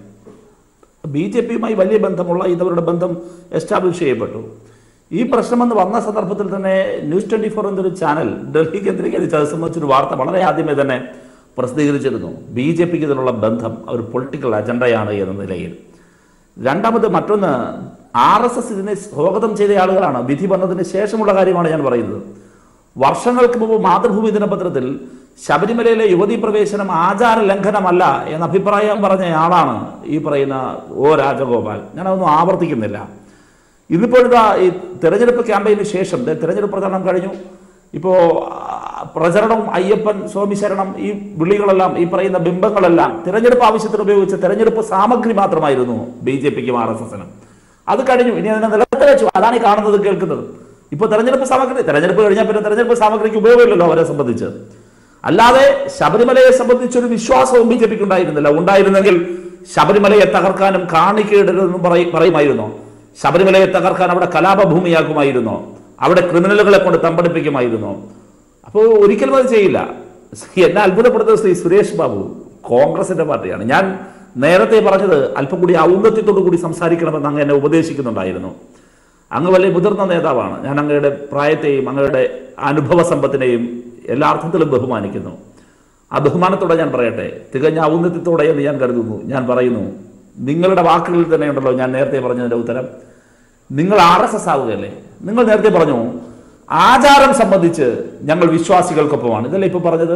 ബി ജെ പിയുമായി വലിയ ബന്ധമുള്ള ഇതവരുടെ ബന്ധം എസ്റ്റാബ്ലിഷ് ചെയ്യപ്പെട്ടു ഈ പ്രശ്നമെന്ന് വന്ന സന്ദർഭത്തിൽ തന്നെ ന്യൂസ് ട്വന്റി ഫോർ എന്നൊരു ചാനൽ ഡൽഹി കേന്ദ്രീകരിച്ച് അത് സംബന്ധിച്ചൊരു വാർത്ത വളരെ ആദ്യമേ തന്നെ പ്രസിദ്ധീകരിച്ചിരുന്നു ബി ജെ പിക്ക് ഇതിലുള്ള ബന്ധം ഒരു പൊളിറ്റിക്കൽ അജണ്ടയാണ് എന്ന നിലയിൽ രണ്ടാമത് മറ്റൊന്ന് ആർ എസ് എസ് ഇതിനെ സ്വാഗതം ചെയ്ത ആളുകളാണ് വിധി വന്നതിന് ശേഷമുള്ള കാര്യമാണ് ഞാൻ പറയുന്നത് വർഷങ്ങൾക്ക് മുമ്പ് മാതൃഭൂമി ദിനപത്രത്തിൽ ശബരിമലയിലെ യുവതീ പ്രവേശനം ആചാര ലംഘനമല്ല എന്ന അഭിപ്രായം പറഞ്ഞ ആളാണ് ഈ പറയുന്ന ഒ രാജഗോപാൽ ഞാനതൊന്നും ആവർത്തിക്കുന്നില്ല ഇന്നിപ്പോഴിതാ ഈ തെരഞ്ഞെടുപ്പ് ക്യാമ്പയിന് ശേഷം ദേ തെരഞ്ഞെടുപ്പ് പ്രചരണം കഴിഞ്ഞു ഇപ്പോൾ പ്രചരണം അയ്യപ്പൻ സ്വാമി ശരണം ഈ വിളികളെല്ലാം ഈ പറയുന്ന ബിംബങ്ങളെല്ലാം തിരഞ്ഞെടുപ്പ് ആവശ്യത്തിന് ഉപയോഗിച്ച തെരഞ്ഞെടുപ്പ് സാമഗ്രി മാത്രമായിരുന്നു ബി ജെ പിക്കും ആർ എസ് എസിനും അത് കഴിഞ്ഞു ഇനി അതിനെ നിലത്ത് വെച്ചു അതാണ് ഈ കാണുന്നത് കേൾക്കുന്നത് ഇപ്പോൾ തെരഞ്ഞെടുപ്പ് സാമഗ്രി തെരഞ്ഞെടുപ്പ് കഴിഞ്ഞാൽ പിന്നെ തെരഞ്ഞെടുപ്പ് സാമഗ്രിക്ക് ഉപയോഗമില്ലല്ലോ അവരെ സംബന്ധിച്ച് അല്ലാതെ ശബരിമലയെ സംബന്ധിച്ചൊരു വിശ്വാസവും ബി ജെ പിക്ക് ഉണ്ടായിരുന്നില്ല ഉണ്ടായിരുന്നെങ്കിൽ ശബരിമലയെ തകർക്കാനും കാണിക്കയിടരുതെന്നും പറയും പറയുമായിരുന്നോ ശബരിമലയെ തകർക്കാൻ അവിടെ കലാപഭൂമിയാക്കുമായിരുന്നോ അവിടെ ക്രിമിനലുകളെ കൊണ്ട് തമ്പടിപ്പിക്കുമായിരുന്നോ അപ്പോൾ ഒരിക്കലും അത് ചെയ്യില്ല എന്നെ അത്ഭുതപ്പെടുത്തുന്നത് ശ്രീ സുരേഷ് ബാബു കോൺഗ്രസിന്റെ പാർട്ടിയാണ് ഞാൻ നേരത്തെ പറഞ്ഞത് അല്പം കൂടി ഔന്നത്യത്തോടു കൂടി സംസാരിക്കണമെന്ന് അങ്ങ് എന്നെ ഉപദേശിക്കുന്നുണ്ടായിരുന്നു അങ്ങ് വലിയ മുതിർന്ന നേതാവാണ് ഞാൻ അങ്ങയുടെ പ്രായത്തെയും അങ്ങയുടെ അനുഭവ സമ്പത്തിനെയും എല്ലാ അർത്ഥത്തിലും ബഹുമാനിക്കുന്നു ആ ബഹുമാനത്തോടെ ഞാൻ പറയട്ടെ തികഞ്ഞ ഔന്നത്യത്തോടെ എന്ന് ഞാൻ കരുതുന്നു ഞാൻ പറയുന്നു നിങ്ങളുടെ വാക്കുകളിൽ തന്നെയുണ്ടല്ലോ ഞാൻ നേരത്തെ പറഞ്ഞതിന്റെ ഉത്തരം നിങ്ങൾ ആർ എസ് എസ് ആവുകയല്ലേ നിങ്ങൾ നേരത്തെ പറഞ്ഞു ആചാരം സംബന്ധിച്ച് ഞങ്ങൾ വിശ്വാസികൾക്കൊപ്പമാണ് ഇതല്ലേ ഇപ്പൊ പറഞ്ഞത്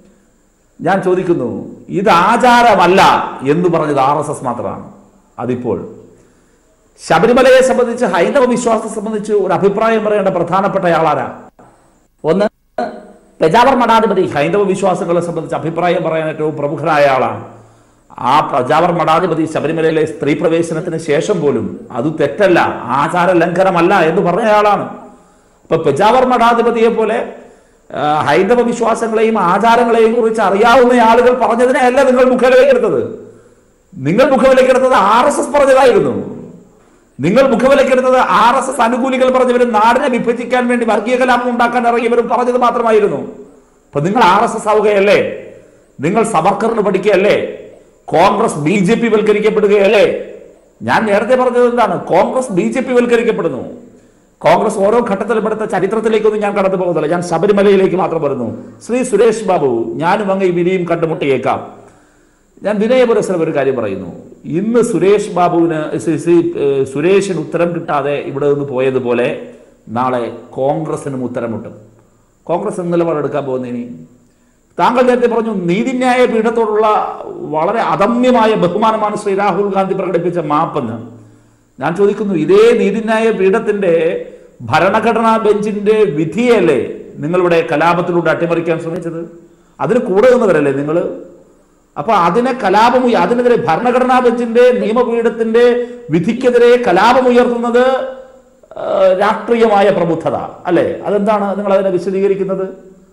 ഞാൻ ചോദിക്കുന്നു ഇത് ആചാരമല്ല എന്ന് പറഞ്ഞത് ആർ എസ് എസ് മാത്രമാണ് അതിപ്പോൾ ശബരിമലയെ സംബന്ധിച്ച് ഹൈന്ദവ വിശ്വാസത്തെ സംബന്ധിച്ച് ഒരു അഭിപ്രായം പറയേണ്ട പ്രധാനപ്പെട്ട ആളാരാ ഒന്ന് പെജാവർ മഠാധിപതി ഹൈന്ദവ വിശ്വാസങ്ങളെ സംബന്ധിച്ച് അഭിപ്രായം പറയാൻ ഏറ്റവും പ്രമുഖനായ ആളാണ് ആ പ്രജാവർ മഠാധിപതി ശബരിമലയിലെ സ്ത്രീ പ്രവേശനത്തിന് ശേഷം പോലും അത് തെറ്റല്ല ആചാര ലംഘനമല്ല എന്ന് പറഞ്ഞ ആളാണ് ഇപ്പൊ പെജാവർ മഠാധിപതിയെ പോലെ ആ, ഹൈന്ദവ വിശ്വാസങ്ങളെയും ആചാരങ്ങളെയും കുറിച്ച് അറിയാവുന്ന ആളുകൾ പറഞ്ഞതിനെ അല്ല നിങ്ങൾ മുഖവിലക്കെടുത്തത് നിങ്ങൾ മുഖവിലക്കെടുത്തത് ആർ എസ് എസ് പറഞ്ഞതായിരുന്നു നിങ്ങൾ മുഖവിലക്കെടുത്തത് ആർ എസ് എസ് അനുകൂലികൾ പറഞ്ഞവരും നാടിനെ വിഭജിക്കാൻ വേണ്ടി വർഗീയ കലാപം ഉണ്ടാക്കാൻ ഇറങ്ങിയവരും പറഞ്ഞത് മാത്രമായിരുന്നു അപ്പൊ നിങ്ങൾ ആർ എസ് എസ് ആവുകയല്ലേ നിങ്ങൾ സവർക്കറിന് പഠിക്കുകയല്ലേ കോൺഗ്രസ് ബി ജെ പി വൽക്കരിക്കപ്പെടുകയല്ലേ ഞാൻ നേരത്തെ പറഞ്ഞത് എന്താണ് കോൺഗ്രസ് ബി ജെ പി വൽക്കരിക്കപ്പെടുന്നു കോൺഗ്രസ് ഓരോ ഘട്ടത്തിലും എടുത്ത ചരിത്രത്തിലേക്കൊന്നും ഞാൻ കടന്നു പോകുന്നില്ല ഞാൻ ശബരിമലയിലേക്ക് മാത്രം വരുന്നു ശ്രീ സുരേഷ് ബാബു ഞാനും അങ്ങ് വിനിയും കണ്ടുമുട്ടിയേക്കാം ഞാൻ വിനയപുരസ്സരം ഒരു കാര്യം പറയുന്നു ഇന്ന് സുരേഷ് ബാബുവിന് ശ്രീ- ശ്രീ ഏഹ്, സുരേഷിന് ഉത്തരം കിട്ടാതെ ഇവിടെ നിന്ന് പോയതുപോലെ നാളെ കോൺഗ്രസിനും ഉത്തരം മുട്ടും കോൺഗ്രസ് എന്ത് നിലപാടെടുക്കാൻ പോകുന്ന ഇനി താങ്കൾ നേരത്തെ പറഞ്ഞു നീതിന്യായ പീഠത്തോടുള്ള വളരെ അദമ്യമായ ബഹുമാനമാണ് ശ്രീ രാഹുൽ ഗാന്ധി പ്രകടിപ്പിച്ച മാപ്പെന്ന് ഞാൻ ചോദിക്കുന്നു ഇതേ നീതിന്യായ പീഠത്തിന്റെ ഭരണഘടനാ ബെഞ്ചിന്റെ വിധിയല്ലേ നിങ്ങളിവിടെ കലാപത്തിലൂടെ അട്ടിമറിക്കാൻ ശ്രമിച്ചത് അതിന് കൂടെ നിന്നവരല്ലേ നിങ്ങൾ അപ്പൊ അതിനെ കലാപം ഉയ- അതിനെതിരെ ഭരണഘടനാ ബെഞ്ചിന്റെ നിയമപീഠത്തിന്റെ വിധിക്കെതിരെ കലാപം ഉയർത്തുന്നത് ആ, രാഷ്ട്രീയമായ പ്രബുദ്ധത അല്ലെ അതെന്താണ് നിങ്ങൾ അതിനെ വിശദീകരിക്കുന്നത്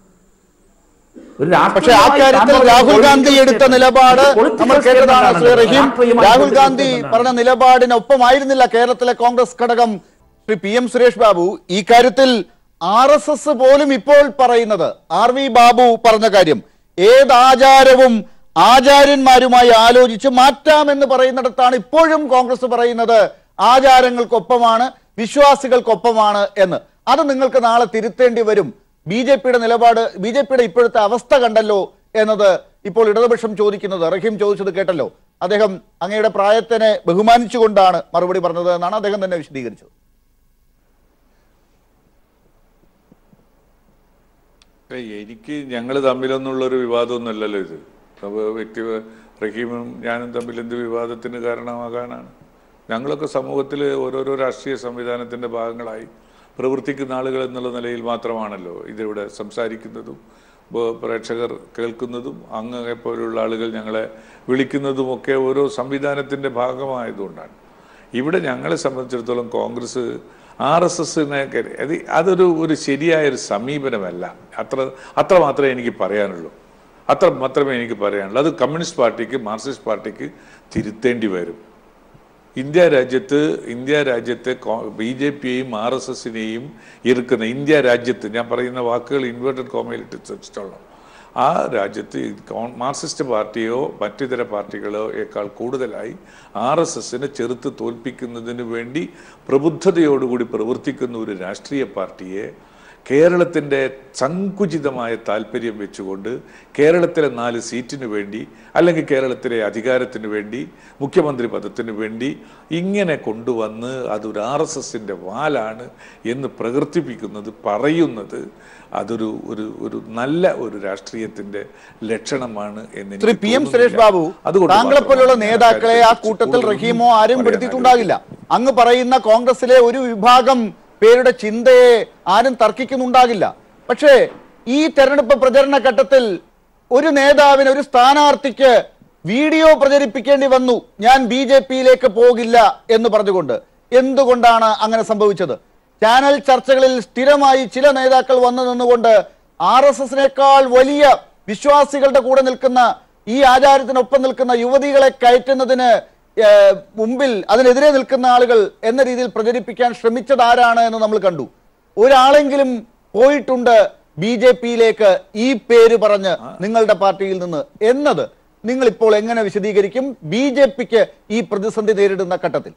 ഒരു പക്ഷെ ആ രാഷ്ട്രീയമായി കാര്യത്തിൽ താങ്കൾ രാഹുൽ political ഗാന്ധി എടുത്ത statement. നിലപാട് political നമ്മൾ കേട്ടതാണ് statement ശ്രീ ആണ്. റഹീം രാഷ്ട്രീയമായി രാഹുൽ political ഗാന്ധി statement ആണ്. പറഞ്ഞ നിലപാടിനൊപ്പമായിരുന്നില്ല കേരളത്തിലെ കോൺഗ്രസ് ഘടകം ശ്രീ പി എം സുരേഷ് ബാബു ഈ കാര്യത്തിൽ ആർ എസ് എസ് പോലും ഇപ്പോൾ പറയുന്നത് ആർ വി ബാബു പറഞ്ഞ കാര്യം ഏത് ആചാരവും ആചാര്യന്മാരുമായി ആലോചിച്ച് മാറ്റാമെന്ന് പറയുന്നിടത്താണ് ഇപ്പോഴും കോൺഗ്രസ് പറയുന്നത് ആചാരങ്ങൾക്കൊപ്പമാണ് വിശ്വാസികൾക്കൊപ്പമാണ് എന്ന് അത് നിങ്ങൾക്ക് നാളെ തിരുത്തേണ്ടി വരും ബി ജെ പിയുടെ നിലപാട് ബി ജെ പിയുടെ ഇപ്പോഴത്തെ അവസ്ഥ കണ്ടല്ലോ എന്നത് ഇപ്പോൾ ഇടതുപക്ഷം ചോദിക്കുന്നത് റഹീം ചോദിച്ചത് കേട്ടല്ലോ അദ്ദേഹം അങ്ങയുടെ പ്രായത്തിനെ ബഹുമാനിച്ചുകൊണ്ടാണ് മറുപടി പറഞ്ഞത് എന്നാണ് അദ്ദേഹം തന്നെ വിശദീകരിച്ചത് ഏയ് എനിക്ക് ഞങ്ങൾ തമ്മിലൊന്നുള്ളൊരു വിവാദമൊന്നുമല്ലല്ലോ ഇത് അപ്പോൾ വ്യക്തി റഹീമും ഞാനും തമ്മിൽ എന്ത് വിവാദത്തിന് കാരണമാകാനാണ് ഞങ്ങളൊക്കെ സമൂഹത്തിൽ ഓരോരോ രാഷ്ട്രീയ സംവിധാനത്തിൻ്റെ ഭാഗങ്ങളായി പ്രവർത്തിക്കുന്ന ആളുകൾ എന്നുള്ള നിലയിൽ മാത്രമാണല്ലോ ഇതിവിടെ സംസാരിക്കുന്നതും ബ- പ്രേക്ഷകർ കേൾക്കുന്നതും അങ്ങ് പോലുള്ള ആളുകൾ ഞങ്ങളെ വിളിക്കുന്നതുമൊക്കെ ഓരോ സംവിധാനത്തിൻ്റെ ഭാഗമായതുകൊണ്ടാണ് ഇവിടെ ഞങ്ങളെ സംബന്ധിച്ചിടത്തോളം കോൺഗ്രസ് ആർ എസ് എസിനെ അത് അതൊരു ഒരു ശരിയായ ഒരു സമീപനമല്ല അത്ര അത്ര മാത്രമേ എനിക്ക് പറയാനുള്ളൂ അത്ര മാത്രമേ എനിക്ക് പറയാനുള്ളൂ അത് കമ്മ്യൂണിസ്റ്റ് പാർട്ടിക്ക് മാർക്സിസ്റ്റ് പാർട്ടിക്ക് തിരുത്തേണ്ടി വരും ഇന്ത്യ രാജ്യത്ത് ഇന്ത്യ രാജ്യത്തെ ബി ജെ പിയെയും ആർ എസ് എസിനെയും ഇറുക്കുന്ന ഇന്ത്യ രാജ്യത്ത് ഞാൻ പറയുന്ന വാക്കുകൾ ഇൻവേർട്ടഡ് കോമയിലിട്ട് വെച്ചിട്ടുള്ളൂ ആ രാജ്യത്ത് ഈ കോ- മാർക്സിസ്റ്റ് പാർട്ടിയോ മറ്റിതര പാർട്ടികളോ ഏക്കാൾ കൂടുതലായി ആർ എസ് എസിനെ ചെറുത്ത് തോൽപ്പിക്കുന്നതിന് വേണ്ടി പ്രബുദ്ധതയോടുകൂടി പ്രവർത്തിക്കുന്ന ഒരു രാഷ്ട്രീയ പാർട്ടിയെ കേരളത്തിൻ്റെ സങ്കുചിതമായ താല്പര്യം വെച്ചുകൊണ്ട് കേരളത്തിലെ നാല് സീറ്റിന് വേണ്ടി അല്ലെങ്കിൽ കേരളത്തിലെ അധികാരത്തിന് വേണ്ടി മുഖ്യമന്ത്രി പദത്തിന് വേണ്ടി ഇങ്ങനെ കൊണ്ടുവന്ന് അതൊരു ആർ എസ് എസിൻ്റെ വാലാണ് എന്ന് പ്രകീർത്തിപ്പിക്കുന്നത് പറയുന്നത് അതൊരു ഒരു ഒരു നല്ല ഒരു രാഷ്ട്രീയത്തിൻ്റെ ലക്ഷണമാണ് എന്ന് എനിക്ക് ശ്രീ പി എം തോന്നുന്നില്ല. സുരേഷ് ബാബു അതുകൊണ്ട് താങ്കളെ പോലുള്ള മാത്രമാണ് ഞാൻ നേതാക്കളെ ആ കാര്യത്തെക്കുറിച്ച് കൂട്ടത്തിൽ കൂടുതലൊന്നും റഹീമോ ആരും പറയാൻ പെടുത്തിയിട്ടുണ്ടാകില്ല അങ്ങ് പറയുന്ന കോൺഗ്രസിലെ ഒരു വിഭാഗം പേരുടെ ചിന്തയെ ആരും തർക്കിക്കുന്നുണ്ടാകില്ല പക്ഷേ ഈ തെരഞ്ഞെടുപ്പ് പ്രചരണ ഘട്ടത്തിൽ ഒരു നേതാവിന് ഒരു സ്ഥാനാർത്ഥിക്ക് വീഡിയോ പ്രചരിപ്പിക്കേണ്ടി വന്നു ഞാൻ ബി ജെ പിയിലേക്ക് പോകില്ല എന്ന് പറഞ്ഞുകൊണ്ട് എന്തുകൊണ്ടാണ് അങ്ങനെ സംഭവിച്ചത് ചാനൽ ചർച്ചകളിൽ സ്ഥിരമായി ചില നേതാക്കൾ വന്നു നിന്നുകൊണ്ട് ആർ എസ് എസിനേക്കാൾ വലിയ വിശ്വാസികളുടെ കൂടെ നിൽക്കുന്ന ഈ ആചാരത്തിനൊപ്പം നിൽക്കുന്ന യുവതികളെ കയറ്റുന്നതിന് ഏഹ്, മുമ്പിൽ അതിനെതിരെ നിൽക്കുന്ന ആളുകൾ എന്ന രീതിയിൽ പ്രചരിപ്പിക്കാൻ ശ്രമിച്ചത് ആരാണ് എന്ന് നമ്മൾ കണ്ടു ഒരാളെങ്കിലും പോയിട്ടുണ്ട് ബി ജെ പിയിലേക്ക് ഈ പേര് പറഞ്ഞ് നിങ്ങളുടെ പാർട്ടിയിൽ നിന്ന് എന്നത് നിങ്ങൾ ഇപ്പോൾ എങ്ങനെ വിശദീകരിക്കും ബി ജെ പിക്ക് ഈ പ്രതിസന്ധി നേരിടുന്ന ഘട്ടത്തിൽ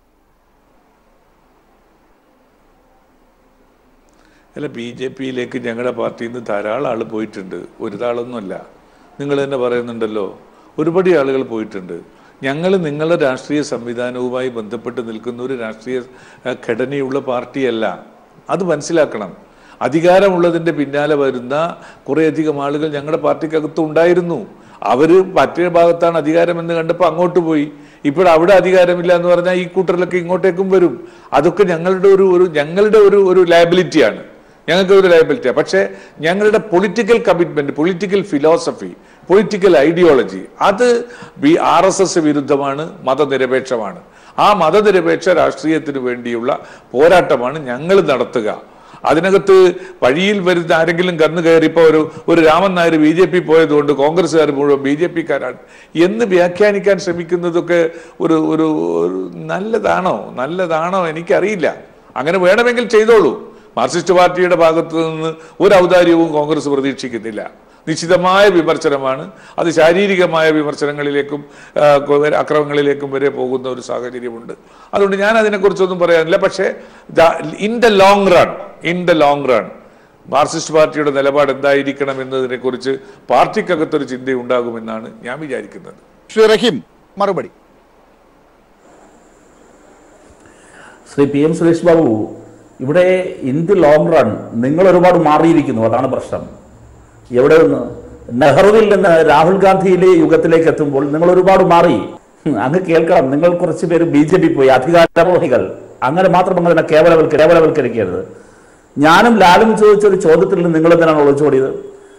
അല്ല ബി ജെ പിയിലേക്ക് ഞങ്ങളുടെ പാർട്ടിയിൽ നിന്ന് ധാരാളം ആൾ പോയിട്ടുണ്ട് ഒരു താളൊന്നുമല്ല നിങ്ങൾ തന്നെ പറയുന്നുണ്ടല്ലോ ഒരുപാട് ആളുകൾ പോയിട്ടുണ്ട് ഞങ്ങൾ നിങ്ങളുടെ രാഷ്ട്രീയ സംവിധാനവുമായി ബന്ധപ്പെട്ട് നിൽക്കുന്ന ഒരു രാഷ്ട്രീയ ആ, ഘടനയുള്ള പാർട്ടിയല്ല അത് മനസ്സിലാക്കണം അധികാരമുള്ളതിൻ്റെ പിന്നാലെ വരുന്ന കുറേയധികം ആളുകൾ ഞങ്ങളുടെ പാർട്ടിക്കകത്ത് ഉണ്ടായിരുന്നു അവർ മറ്റേ ഭാഗത്താണ് അധികാരമെന്ന് കണ്ടപ്പോൾ അങ്ങോട്ട് പോയി ഇപ്പോൾ അവിടെ അധികാരമില്ല എന്ന് പറഞ്ഞാൽ ഈ കൂട്ടറിലൊക്കെ ഇങ്ങോട്ടേക്കും വരും അതൊക്കെ ഞങ്ങളുടെ ഒരു ഒരു ഞങ്ങളുടെ ഒരു ഒരു ലയബിലിറ്റിയാണ് ഞങ്ങൾക്ക് ഒരു ലയബിലിറ്റിയാണ് പക്ഷേ ഞങ്ങളുടെ political commitment political philosophy political ideology അത് ബി ആർ എസ് എസ് വിരുദ്ധമാണ് മതനിരപേക്ഷമാണ് ആ മതനിരപേക്ഷ രാഷ്ട്രീയത്തിന് വേണ്ടിയുള്ള പോരാട്ടമാണ് ഞങ്ങൾ നടത്തുക അതിനകത്ത് വഴിയിൽ വരുന്ന ആരെങ്കിലും കന്നു കയറിപ്പോ ഒരു ഒരു Raman Nair B J P പോയതുകൊണ്ട് കോൺഗ്രസ്സുകാർ മുഴുവൻ ബി ജെ പിക്കാരാണ് എന്ന് വ്യാഖ്യാനിക്കാൻ ശ്രമിക്കുന്നതൊക്കെ ഒരു ഒരു ഒരു നല്ലതാണോ നല്ലതാണോ എനിക്കറിയില്ല അങ്ങനെ വേണമെങ്കിൽ ചെയ്തോളൂ മാർക്സിസ്റ്റ് പാർട്ടിയുടെ ഭാഗത്തു നിന്ന് ഒരു ഔദാര്യവും കോൺഗ്രസ് പ്രതീക്ഷിക്കുന്നില്ല നിശ്ചിതമായ വിമർശനമാണ് അത് ശാരീരികമായ വിമർശനങ്ങളിലേക്കും ആ, കൊ- അക്രമങ്ങളിലേക്കും വരെ പോകുന്ന ഒരു സാഹചര്യമുണ്ട് അതുകൊണ്ട് ഞാൻ അതിനെക്കുറിച്ചൊന്നും പറയാനില്ല പക്ഷേ in the long run in the long run Marxist പാർട്ടിയുടെ നിലപാട് എന്തായിരിക്കണം എന്നതിനെക്കുറിച്ച് പാർട്ടിക്കകത്തൊരു ചിന്തയുണ്ടാകുമെന്നാണ് ഞാൻ വിചാരിക്കുന്നത് ശ്രീ റഹീം മറുപടി ശ്രീ പി എം സുരേഷ് ബാബു ഇവിടെ ഇൻ ദി ലോങ് റൺ നിങ്ങൾ ഒരുപാട് മാറിയിരിക്കുന്നു അതാണ് പ്രശ്നം എവിടെ നിന്ന് നെഹ്റുവിൽ നിന്ന് രാഹുൽ ഗാന്ധിയിലെ യുഗത്തിലേക്ക് എത്തുമ്പോൾ നിങ്ങൾ ഒരുപാട് മാറി ഹും, അങ്ങ് കേൾക്കണം നിങ്ങൾ കുറച്ച് പേര് ബി ജെ പി പോയി അധികാരമോഹികൾ അങ്ങനെ മാത്രം അങ്ങനെ കേവലവൽക്ക കേവലവൽക്കരിക്കരുത് ഞാനും ലാലും ചോദിച്ച ഒരു ചോദ്യത്തിൽ നിന്ന് നിങ്ങൾ എന്തിനാണ് ഒളിച്ചോടിയത്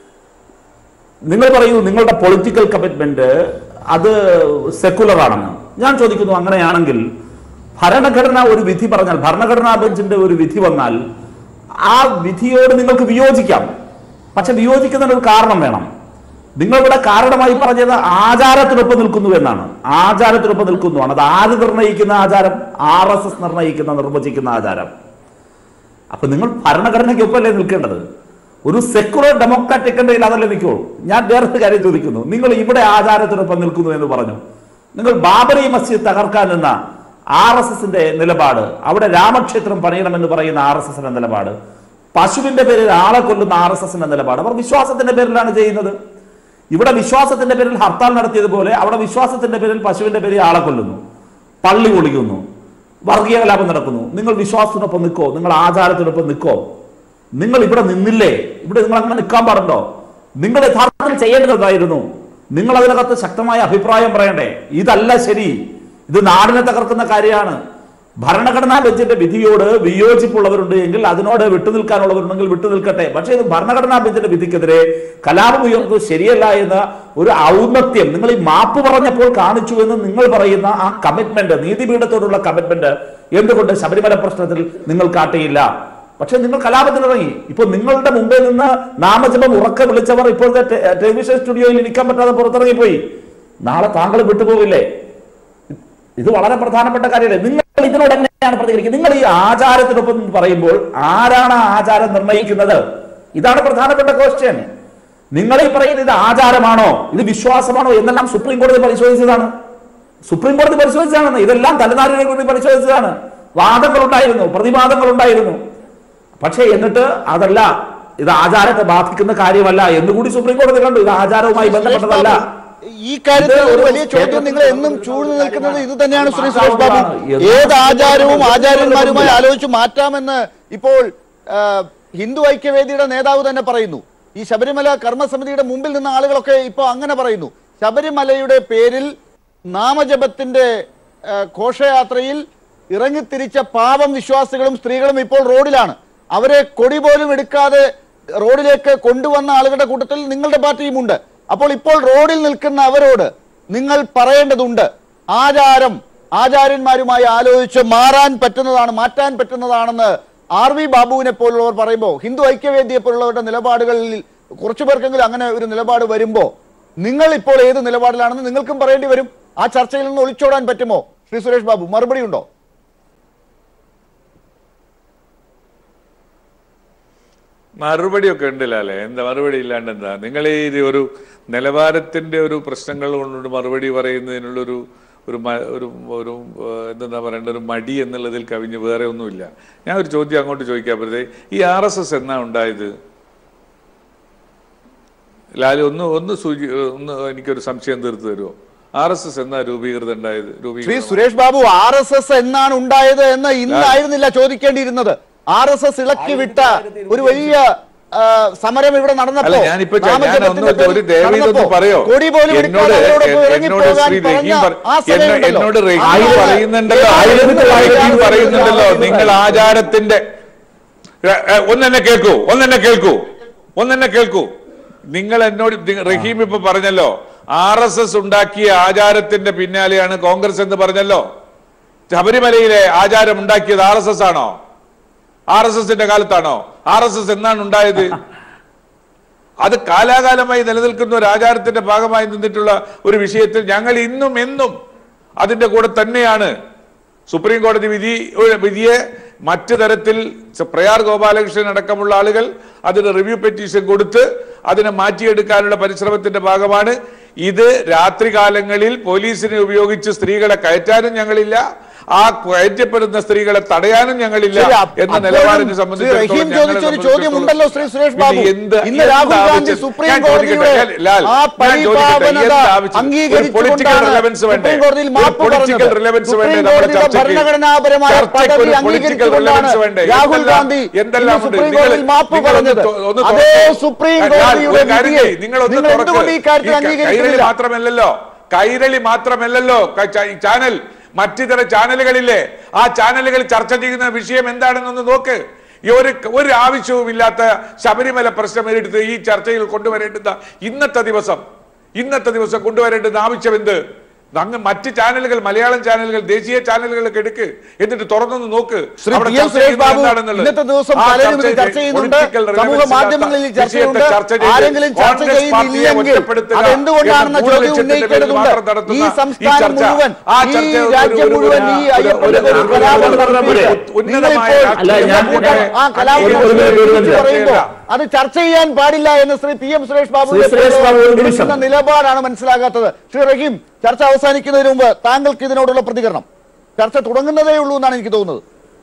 നിങ്ങൾ പറയൂ നിങ്ങളുടെ പൊളിറ്റിക്കൽ കമ്മിറ്റ്മെന്റ് അത് സെക്കുലർ ആണെന്ന് ഞാൻ ചോദിക്കുന്നു അങ്ങനെയാണെങ്കിൽ ഭരണഘടന ഒരു വിധി പറഞ്ഞാൽ ഭരണഘടനാ ബെഞ്ചിന്റെ ഒരു വിധി വന്നാൽ ആ വിധിയോട് നിങ്ങൾക്ക് വിയോജിക്കാം പക്ഷെ വിയോജിക്കുന്നതിന് ഒരു കാരണം വേണം നിങ്ങളിവിടെ കാരണമായി പറഞ്ഞത് ആചാരത്തിനൊപ്പം നിൽക്കുന്നു എന്നാണ് ആചാരത്തിനൊപ്പം നിൽക്കുന്നുമാണ് അത് ആര് നിർണ്ണയിക്കുന്ന ആചാരം ആർ എസ് എസ് നിർണ്ണയിക്കുന്ന നിർവചിക്കുന്ന ആചാരം അപ്പൊ നിങ്ങൾ ഭരണഘടനയ്ക്കൊപ്പമല്ലേ നിൽക്കേണ്ടത് ഒരു സെക്കുലർ ഡെമോക്രാറ്റിക് ഉണ്ടെങ്കിൽ അതല്ലേ നിൽക്കുള്ളൂ ഞാൻ വേറൊരു കാര്യം ചോദിക്കുന്നു നിങ്ങൾ ഇവിടെ ആചാരത്തിനൊപ്പം നിൽക്കുന്നു എന്ന് പറഞ്ഞു നിങ്ങൾ ബാബറി മസ്ജിദ് തകർക്കാൻ നിന്ന ആർ എസ് എസിന്റെ നിലപാട് അവിടെ രാമക്ഷേത്രം പണിയണമെന്ന് പറയുന്ന ആർ എസ് എസിന്റെ നിലപാട് പശുവിന്റെ പേരിൽ ആളെ കൊല്ലുന്ന ആർ എസ് എസിന്റെ നിലപാട് അവർ വിശ്വാസത്തിന്റെ പേരിലാണ് ചെയ്യുന്നത് ഇവിടെ വിശ്വാസത്തിന്റെ പേരിൽ ഹർത്താൽ നടത്തിയതുപോലെ അവിടെ വിശ്വാസത്തിന്റെ പേരിൽ പശുവിന്റെ പേരിൽ ആളെ കൊല്ലുന്നു പള്ളി പൊളിക്കുന്നു വർഗീയ കലാപം നടക്കുന്നു നിങ്ങൾ വിശ്വാസത്തിനൊപ്പം നിൽക്കോ നിങ്ങൾ ആചാരത്തിനൊപ്പം നിൽക്കോ നിങ്ങൾ ഇവിടെ നിന്നില്ലേ ഇവിടെ നിങ്ങൾ അങ്ങനെ നിൽക്കാൻ പാടുണ്ടോ നിങ്ങൾ യഥാർത്ഥത്തിൽ ചെയ്യേണ്ടതായിരുന്നു നിങ്ങൾ അതിനകത്ത് ശക്തമായ അഭിപ്രായം പറയണ്ടേ ഇതല്ല ശരി ഇത് നാടിനെ തകർക്കുന്ന കാര്യമാണ് ഭരണഘടനാ ബെഞ്ചിന്റെ വിധിയോട് വിയോജിപ്പുള്ളവരുണ്ട് എങ്കിൽ അതിനോട് വിട്ടുനിൽക്കാനുള്ളവരുണ്ടെങ്കിൽ വിട്ടുനിൽക്കട്ടെ പക്ഷേ ഇത് ഭരണഘടനാ ബെഞ്ചിന്റെ വിധിക്കെതിരെ കലാപം ഉയർന്നത് ശരിയല്ല എന്ന ഒരു ഔന്നത്യം നിങ്ങൾ ഈ മാപ്പ് പറഞ്ഞപ്പോൾ കാണിച്ചു എന്ന് നിങ്ങൾ പറയുന്ന ആ കമ്മിറ്റ്മെന്റ് നീതിപീഠത്തോടുള്ള കമ്മിറ്റ്മെന്റ് എന്തുകൊണ്ട് ശബരിമല പ്രശ്നത്തിൽ നിങ്ങൾ കാട്ടിയില്ല പക്ഷെ നിങ്ങൾ കലാപത്തിനിറങ്ങി ഇപ്പൊ നിങ്ങളുടെ മുമ്പിൽ നിന്ന് നാമജപം ഉറക്കെ വിളിച്ചവർ ഇപ്പോഴത്തെ ടെ- ടെലിവിഷൻ സ്റ്റുഡിയോയിൽ ഇരിക്കാൻ പറ്റാതെ പുറത്തിറങ്ങിപ്പോയി നാളെ താങ്കൾ വിട്ടുപോകില്ലേ ഇത് വളരെ പ്രധാനപ്പെട്ട കാര്യമല്ലേ നിങ്ങൾ ഇതിനോട് എങ്ങനെയാണ് പ്രതികരിക്കുന്നത് നിങ്ങൾ ഈ ആചാരത്തിനൊപ്പം പറയുമ്പോൾ ആരാണ് ആ ആചാരം നിർണ്ണയിക്കുന്നത് ഇതാണ് പ്രധാനപ്പെട്ട ക്വസ്റ്റ്യൻ നിങ്ങൾ ഈ പറയുന്നത് ഇത് ആചാരമാണോ ഇത് വിശ്വാസമാണോ എന്നെല്ലാം സുപ്രീം കോടതി പരിശോധിച്ചതാണ് സുപ്രീം കോടതി പരിശോധിച്ചതാണ് ഇതെല്ലാം തലനാരിനെ കൂടി പരിശോധിച്ചതാണ് വാദങ്ങൾ ഉണ്ടായിരുന്നു പ്രതിവാദങ്ങൾ ഉണ്ടായിരുന്നു പക്ഷേ എന്നിട്ട് അതല്ല ഇത് ആചാരത്തെ ബാധിക്കുന്ന കാര്യമല്ല എന്നുകൂടി സുപ്രീം കോടതി കണ്ടു ഇത് ആചാരവുമായി ബന്ധപ്പെട്ടതല്ല ഈ കാര്യത്തിൽ ഇത് ഒരു ഒരു വലിയ ചോദ്യം ക്ഷേത്രത്തിൽ നിങ്ങൾ എന്നും ചൂഴ്ന്നു നിൽക്കുന്നത് ഇത് തന്നെയാണ് ശ്രീ സുരേഷ് ബാബു മാതാവുമാണ്. ഏത് ആചാരവും ആചാര്യന്മാരുമായി എന്ത് ആലോചിച്ച് മാറ്റാമെന്ന് ഇപ്പോൾ ആ, ഹിന്ദു ഐക്യവേദിയുടെ നേതാവ് തന്നെ പറയുന്നു ഈ ശബരിമല കർമ്മസമിതിയുടെ മുമ്പിൽ നിന്ന ആളുകളൊക്കെ ഇപ്പോൾ അങ്ങനെ പറയുന്നു ശബരിമലയുടെ പേരിൽ നാമജപത്തിന്റെ ആ, ഘോഷയാത്രയിൽ ഇറങ്ങിത്തിരിച്ച പാവം വിശ്വാസികളും സ്ത്രീകളും ഇപ്പോൾ റോഡിലാണ് അവരെ കൊടി പോലും എടുക്കാതെ റോഡിലേക്ക് കൊണ്ടുവന്ന ആളുകളുടെ കൂട്ടത്തിൽ നിങ്ങളുടെ പാർട്ടിയുമുണ്ട് അപ്പോൾ ഇപ്പോൾ റോഡിൽ നിൽക്കുന്ന അവരോട് നിങ്ങൾ പറയേണ്ടതുണ്ട് ആചാരം ആചാര്യന്മാരുമായി ആലോചിച്ച് മാറാൻ പറ്റുന്നതാണ് മാറ്റാൻ പറ്റുന്നതാണെന്ന് ആർ വി ബാബുവിനെ പോലുള്ളവർ പറയുമ്പോൾ ഹിന്ദു ഐക്യവേദിയെ പോലുള്ളവരുടെ നിലപാടുകളിൽ കുറച്ചു പേർക്കെങ്കിലും അങ്ങനെ ഒരു നിലപാട് വരുമ്പോൾ നിങ്ങൾ ഇപ്പോൾ ഏത് നിലപാടിലാണെന്ന് നിങ്ങൾക്കും പറയേണ്ടി വരും ആ ചർച്ചയിൽ നിന്ന് ഒളിച്ചോടാൻ പറ്റുമോ ശ്രീ സുരേഷ് ബാബു മറുപടി ഉണ്ടോ മറുപടിയൊക്കെ ഉണ്ടല്ലോ അല്ലേ എന്താ മറുപടി ഇല്ലാണ്ട് എന്താ നിങ്ങൾ ഈ ഇത് ഒരു നിലവാരത്തിന്റെ ഒരു പ്രശ്നങ്ങൾ കൊണ്ട് മറുപടി പറയുന്നതിനുള്ളൊരു ഒരു മ- ഒരു ഒരു ഏഹ്, എന്താ പറയേണ്ട ഒരു മടി എന്നുള്ളതിൽ കവിഞ്ഞ് വേറെ ഒന്നുമില്ല ഞാൻ ഒരു ചോദ്യം അങ്ങോട്ട് ചോദിക്കാൻ പറ്റേ ഈ ആർ എസ് എസ് എന്നാ ഉണ്ടായത് ലാലു ഒന്ന് ഒന്ന് സൂചി ഒന്ന് എനിക്കൊരു സംശയം തീർത്തു തരുമോ ആർ എസ് എസ് എന്നാ രൂപീകൃതം ഉണ്ടായത് ശ്രീ രൂപീകൃതം Suresh Babu R S S എന്നാണ് ഉണ്ടായത് എന്ന് ഇന്നായിരുന്നില്ല ചോദിക്കേണ്ടിയിരുന്നത് ആർ എസ് എസ് ഇളക്കി വിട്ട ഒരു വലിയ ആ, സമരം ഇവിടെ നടന്നപ്പോ അല്ല, ഞാനിപ്പോ ച- ഞാൻ നാമജപത്തിന്റെ ഒന്ന് ഒരു പേരിൽ ദയവ് ചെയ്തൊന്ന് നടന്നപ്പോ പറയോ? കൊടി പോലും എന്നോട് എടുക്കാതെ അവരോടൊപ്പം എന്നോട് ഇറങ്ങിപ്പോകാൻ ശ്രീ പറഞ്ഞ റഹീം പറ- ആ എന്നോ- സമയമുണ്ടല്ലോ. എന്നോട് റഹീം ആയിരം- പറയുന്നുണ്ടല്ലോ ആയിരത്തി തൊള്ളായിരത്തി റഹീം പറയുന്നുണ്ടല്ലോ ആയിരത്തി നിങ്ങൾ ആചാരത്തിന്റെ ഏ, ഏ, ഒന്നെന്നെ കേൾക്കൂ ഒന്നെന്നെ കേൾക്കൂ ഒന്നെന്നെ കേൾക്കൂ നിങ്ങൾ എന്നോട് നി- റഹീം ഇപ്പൊ പറഞ്ഞല്ലോ ആർ എസ് എസ് ഉണ്ടാക്കിയ ആചാരത്തിന്റെ പിന്നാലെയാണ് കോൺഗ്രസ് എന്ന് പറഞ്ഞല്ലോ ശബരിമലയിലെ ആചാരം ഉണ്ടാക്കിയത് ആർ എസ് എസ് ആണോ ആർ എസ് എസിന്റെ കാലത്താണോ ആർ എസ് എസ് എന്നാണ് ഉണ്ടായത് അത് കാലാകാലമായി നിലനിൽക്കുന്ന ഒരു ആചാരത്തിന്റെ ഭാഗമായി നിന്നിട്ടുള്ള ഒരു വിഷയത്തിൽ ഞങ്ങൾ ഇന്നും എന്നും അതിന്റെ കൂടെ തന്നെയാണ് സുപ്രീം കോടതി വിധി ഒരു വിധിയെ മറ്റു തരത്തിൽ സ- പ്രയാർ ഗോപാലകൃഷ്ണൻ അടക്കമുള്ള ആളുകൾ അതിന് റിവ്യൂ പെറ്റീഷൻ കൊടുത്ത് അതിനെ മാറ്റിയെടുക്കാനുള്ള പരിശ്രമത്തിന്റെ ഭാഗമാണ് ഇത് രാത്രികാലങ്ങളിൽ പോലീസിനെ ഉപയോഗിച്ച് സ്ത്രീകളെ കയറ്റാനും ഞങ്ങളില്ല ആ കയറ്റപ്പെടുന്ന സ്ത്രീകളെ തടയാനും ഞങ്ങളില്ല ശരി, അപ്പ- എന്ന അപ്പോഴും നിലപാടിനെ ശ്രീ സംബന്ധിച്ചിടത്തോളം റഹീം ഞങ്ങളെ ചോദിച്ച ഒരു ചോദ്യം സംബന്ധിച്ചിടത്തോളം ഉണ്ടല്ലോ ശ്രീ സുരേഷ് പിന്നെ ബാബു എന്ത് ഇന്ന് എന്ത് രാഹുൽ ഗാന്ധി ആവശ്യം- സുപ്രീം ഞാൻ ചോദിക്കട്ടെ, കോടതിയുടെ ലാൽ, ആ ഞാൻ ചോദിക്കട്ടെ, പരിപാവനത എന്ത് ആവശ്യം? ഒരു പൊളിറ്റിക്കൽ അംഗീകരിച്ചുകൊണ്ടാണ് റിലവൻസ് വേണ്ടേ? സുപ്രീം കോടതിയിൽ ഒരു മാപ്പ് പൊളിറ്റിക്കൽ പറഞ്ഞത് റിലവൻസ് സുപ്രീം വേണ്ടേ നമ്മുടെ കോടതിയുടെ ചർച്ചയ്ക്ക്? ഭരണഘടനാപരമായ ചർച്ചയ്ക്ക് പദവി ഒരു പൊളിറ്റിക്കൽ അംഗീകരിച്ചുകൊണ്ടാണ് റിലവൻസ് വേണ്ടേ? രാഹുൽ എന്തെല്ലാം- ഗാന്ധി എന്തെല്ലാം ഇന്ന് ഉണ്ട്? സുപ്രീം നിങ്ങൾ- കോടതിയിൽ മാപ്പ് നിങ്ങൾ ഒന്ന് പറഞ്ഞത് തൊ- ഒന്ന് അതേ തുറക്ക്. സുപ്രീം ലാൽ, കോടതിയുടെ ഒരു കാര്യം വിധിയെ ചെയ്യ്, നിങ്ങളൊന്ന് നിങ്ങൾ തുറക്ക്. എന്തുകൊണ്ട് ഈ കാര്യത്തിൽ ഈ ക- കൈരളി അംഗീകരിക്കുന്നില്ല മാത്രമല്ലല്ലോ കൈരളി മാത്രമല്ലല്ലോ ക- ച- ഈ ചാനൽ മറ്റു ചില ചാനലുകളില്ലേ ആ ചാനലുകൾ ചർച്ച ചെയ്യുന്ന വിഷയം എന്താണെന്നൊന്ന് നോക്ക് ഈ ഒരു ഒരു ആവശ്യവുമില്ലാത്ത ശബരിമല പ്രശ്നം എടുത്ത് ഈ ചർച്ചയിൽ കൊണ്ടുവരേണ്ടുന്ന ഇന്നത്തെ ദിവസം ഇന്നത്തെ ദിവസം കൊണ്ടുവരേണ്ടുന്ന ആവശ്യം എന്ത് അങ്ങ് മറ്റ് ചാനലുകൾ മലയാളം ചാനലുകൾ ദേശീയ ചാനലുകളൊക്കെ എടുക്ക് എന്നിട്ട് തുറന്നൊന്ന് നോക്ക് ശ്രീ അവിടെ പി എം ചർച്ച സുരേഷ് ചെയ്യുന്നത് ബാബു എന്താണെന്നുള്ളത്. ഇന്നത്തെ ദിവസം ആ പലരും ഇത് ചർച്ചയിൽ ചർച്ച ചെയ്യുന്നുണ്ട് political relevance സമൂഹ ഇല്ലാത്ത മാധ്യമങ്ങളിൽ വിഷയത്തെ ചർച്ചയുണ്ട് ചർച്ച ചെയ്ത് ആരെങ്കിലും ചർച്ച കോൺഗ്രസ് പാർട്ടിയെ ചെയ്യുന്നില്ലെങ്കിൽ ഒറ്റപ്പെടുത്തുക അതെന്തുകൊണ്ടാണെന്ന എന്ന ചോദ്യം ഗൂഢലക്ഷ്യത്തിന്റെ പേരിൽ ഉന്നയിക്കേണ്ടതുണ്ട് മാത്രം നടത്തുന്ന ഈ ഈ സംസ്ഥാനം ചർച്ച, മുഴുവൻ ആ ഈ ചർച്ച ഒരു- രാജ്യം ഒരു- മുഴുവൻ ഈ ഒരു- അയ്യപ്പന്റെ ഒരു- ഒരു ഒരു- കലാപം ഒരു- നടത്തിയിട്ട് ഒരു- ഉന്നതമായ നിങ്ങളിപ്പോൾ രാഷ്ട്രീയ അല്ല, ഞാൻ- കൂട്ടം ആ കലാപം ഒരു- ഒരു- ഒരു- ഒരു- ഒരു- പറയുമ്പോൾ അത് ചർച്ച ചെയ്യാൻ പാടില്ല എന്ന് ശ്രീ പി എം സുരേഷ് ബാബു ശ്രീ സുരേഷ് ബാബു ഒരു നിമിഷം. എടുക്കുന്ന നിലപാടാണ് മനസ്സിലാകാത്തത് ശ്രീ റഹീം ചർച്ച അവസാനിക്കുന്നതിന് മുമ്പ് താങ്കൾക്ക് ഇതിനോടുള്ള പ്രതികരണം ചർച്ച തുടങ്ങുന്നതേ ഉള്ളൂ എന്നാണ് എനിക്ക് തോന്നുന്നത്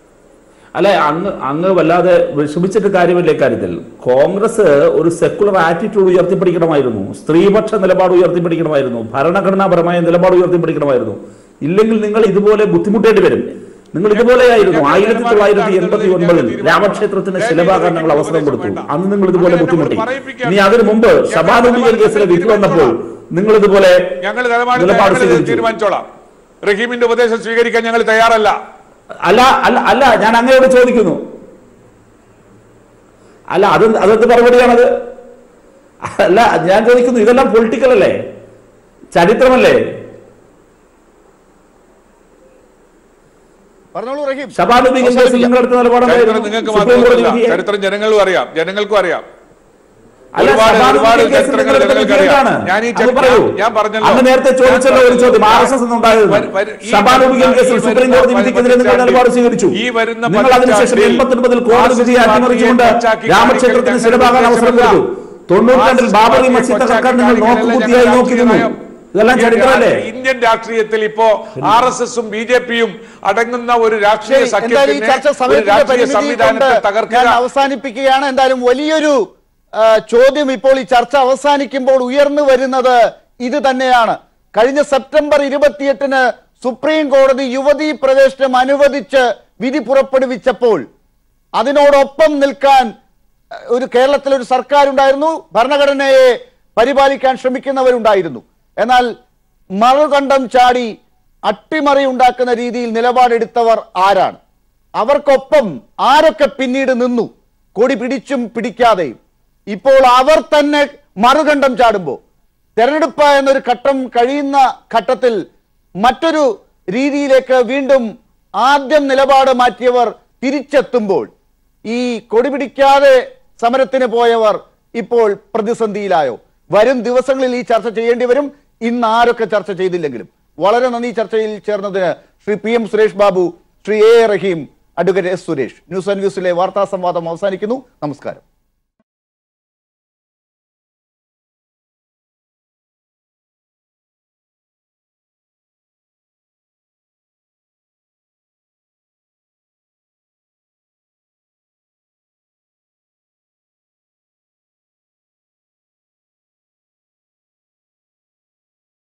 അല്ലെ അങ്ങ് അങ്ങ് വല്ലാതെ വിഷമിച്ചിട്ട് കാര്യമില്ല ഇക്കാര്യത്തിൽ കോൺഗ്രസ് ഒരു സെക്കുലർ ആറ്റിറ്റ്യൂഡ് ഉയർത്തിപ്പിടിക്കണമായിരുന്നു സ്ത്രീപക്ഷ നിലപാട് ഉയർത്തിപ്പിടിക്കണമായിരുന്നു ഭരണഘടനാപരമായ നിലപാട് ഉയർത്തിപ്പിടിക്കണമായിരുന്നു ഇല്ലെങ്കിൽ നിങ്ങൾ ഇതുപോലെ ബുദ്ധിമുട്ടേണ്ടി വരും നിങ്ങൾ ഇതുപോലെയായിരുന്നു ആയിരത്തി തൊള്ളായിരത്തി എൺപത്തി ഒൻപതിൽ രാമക്ഷേത്രത്തിന് ശിലഭാകാൻ ഞങ്ങൾ അവസരം കൊടുത്തു അന്ന് നിങ്ങൾ ഇതുപോലെ ബുദ്ധിമുട്ടി ഇനി അതിനു മുമ്പ് ശബാനുമീയൻ കേസിലെ വിധി വന്നപ്പോൾ നിങ്ങൾ ഇതുപോലെ ഞങ്ങൾ നിലപാട് നിലപാട് ഞങ്ങൾ സ്വീകരിച്ചു തീരുമാനിച്ചോളാം റഹീമിന്റെ ഉപദേശം സ്വീകരിക്കാൻ ഞങ്ങൾ തയ്യാറല്ല അല്ല അല്ല അല്ല ഞാൻ അങ്ങയോട് ചോദിക്കുന്നു അല്ല അത് അതെന്ത് മറുപടിയാണത് അല്ല ഞാൻ ചോദിക്കുന്നു ഇതെല്ലാം പൊളിറ്റിക്കൽ അല്ലേ ചരിത്രമല്ലേ പറഞ്ഞോളൂ റഹീം ഷബാനുദ്ദീൻ കേസിൽ നിങ്ങളെടുത്ത ചരിത്രം നിലപാടെന്തായിരുന്നു നിങ്ങൾക്ക് സുപ്രീം കോടതി മാത്രമല്ല വിധിയെ- ചരിത്രം ജനങ്ങളും അറിയാം ജനങ്ങൾക്കും അറിയാം അല്ല, ഒരുപാട് ഷബാനുദ്ദീൻ ഒരുപാട് കേസിൽ ചരിത്രങ്ങൾ നിങ്ങളെടുത്ത ജനങ്ങൾക്ക് വിധി അറിയാം എന്താണ്? ഞാൻ ഈ അത് ചരിത്രം- പറയൂ. ഞാൻ പറഞ്ഞല്ലോ അങ്ങ് നേരത്തെ ചോദിച്ചല്ലോ ഒരു ചോദ്യം ആർ എസ് എസ് എന്നുണ്ടായിരുന്നു വരു- വരു- ഈ ഷബാനുദ്ദീൻ വരുന്ന- കേസിൽ ഈ സുപ്രീം കോടതി വരുന്ന വിധിക്കെതിരെ നിങ്ങൾ പതിറ്റാണ്ടിൽ നിലപാട് സ്വീകരിച്ചു ഈ വരുന്ന നിങ്ങൾ അതിനുശേഷം പതിറ്റാണ്ടിൽ എൺപത്തൊൻപതിൽ കോടതി വിധിയെ ആർ എസ് എസ് അട്ടിമറിച്ചുകൊണ്ട് പച്ചയാക്കി രാമക്ഷേത്രത്തിന് കാണിക്കൽ ശിലഭാഗാൻ അവസരം ഞങ്ങൾ കൊടുത്തു തൊണ്ണൂറ്റിരണ്ടിൽ ആർ എസ് എസ് ബാബറി പാർട്ടിയെ മസ്ജിദ് തകർക്കാൻ പച്ചയാക്കി നിങ്ങൾ കാണിക്കലല്ല നോക്കുകുത്തിയായി ഞങ്ങളുടെ നോക്കി നിന്നു രാഷ്ട്രീയ ഇതെല്ലാം നയം. ചരിത്രമല്ലേ ഇന്ത്യൻ രാഷ്ട്രീയത്തിൽ ഇപ്പോ ആർ എസ് എസും ബി ജെ പിയും അടങ്ങുന്ന ഒരു രാഷ്ട്രീയ ശരി എന്തായാലും ഈ സഖ്യത്തിന് ചർച്ച ഒരു സമയത്തിന്റെ രാഷ്ട്രീയ പരിമിതി കൊണ്ട് സംവിധാനത്തെ ഞാൻ തകർക്കുക അവസാനിപ്പിക്കുകയാണ് എന്തായാലും വലിയൊരു ആ, ചോദ്യം ഇപ്പോൾ ഈ ചർച്ച അവസാനിക്കുമ്പോൾ ഉയർന്നു വരുന്നത് ഇത് തന്നെയാണ് കഴിഞ്ഞ സെപ്റ്റംബർ ഇരുപത്തിയെട്ടിന് സുപ്രീം കോടതി യുവതീ പ്രവേശനം അനുവദിച്ച് വിധി പുറപ്പെടുവിച്ചപ്പോൾ അതിനോടൊപ്പം നിൽക്കാൻ അഹ്, ഒരു കേരളത്തിൽ ഒരു സർക്കാർ ഉണ്ടായിരുന്നു ഭരണഘടനയെ പരിപാലിക്കാൻ ശ്രമിക്കുന്നവരുണ്ടായിരുന്നു എന്നാൽ മറുകണ്ഠം ചാടി അട്ടിമറി ഉണ്ടാക്കുന്ന രീതിയിൽ നിലപാടെടുത്തവർ ആരാണ് അവർക്കൊപ്പം ആരൊക്കെ പിന്നീട് നിന്നു കൊടി പിടിച്ചും പിടിക്കാതെയും ഇപ്പോൾ അവർ തന്നെ മറുകണ്ഠം ചാടുമ്പോൾ തെരഞ്ഞെടുപ്പ് എന്നൊരു ഘട്ടം കഴിയുന്ന ഘട്ടത്തിൽ മറ്റൊരു രീതിയിലേക്ക് വീണ്ടും ആദ്യം നിലപാട് മാറ്റിയവർ തിരിച്ചെത്തുമ്പോൾ ഈ കൊടി പിടിക്കാതെ സമരത്തിന് പോയവർ ഇപ്പോൾ പ്രതിസന്ധിയിലായോ വരും ദിവസങ്ങളിൽ ഈ ചർച്ച ചെയ്യേണ്ടി വരും ഇന്ന് ആരൊക്കെ ചർച്ച ചെയ്തില്ലെങ്കിലും വളരെ നന്ദി ഈ ചർച്ചയിൽ ചേർന്നതിന് Shri P M Suresh Babu Shri A Rahim advocate S Suresh news and വ്യൂസിലെ വാർത്താ സംവാദം അവസാനിക്കുന്നു നമസ്കാരം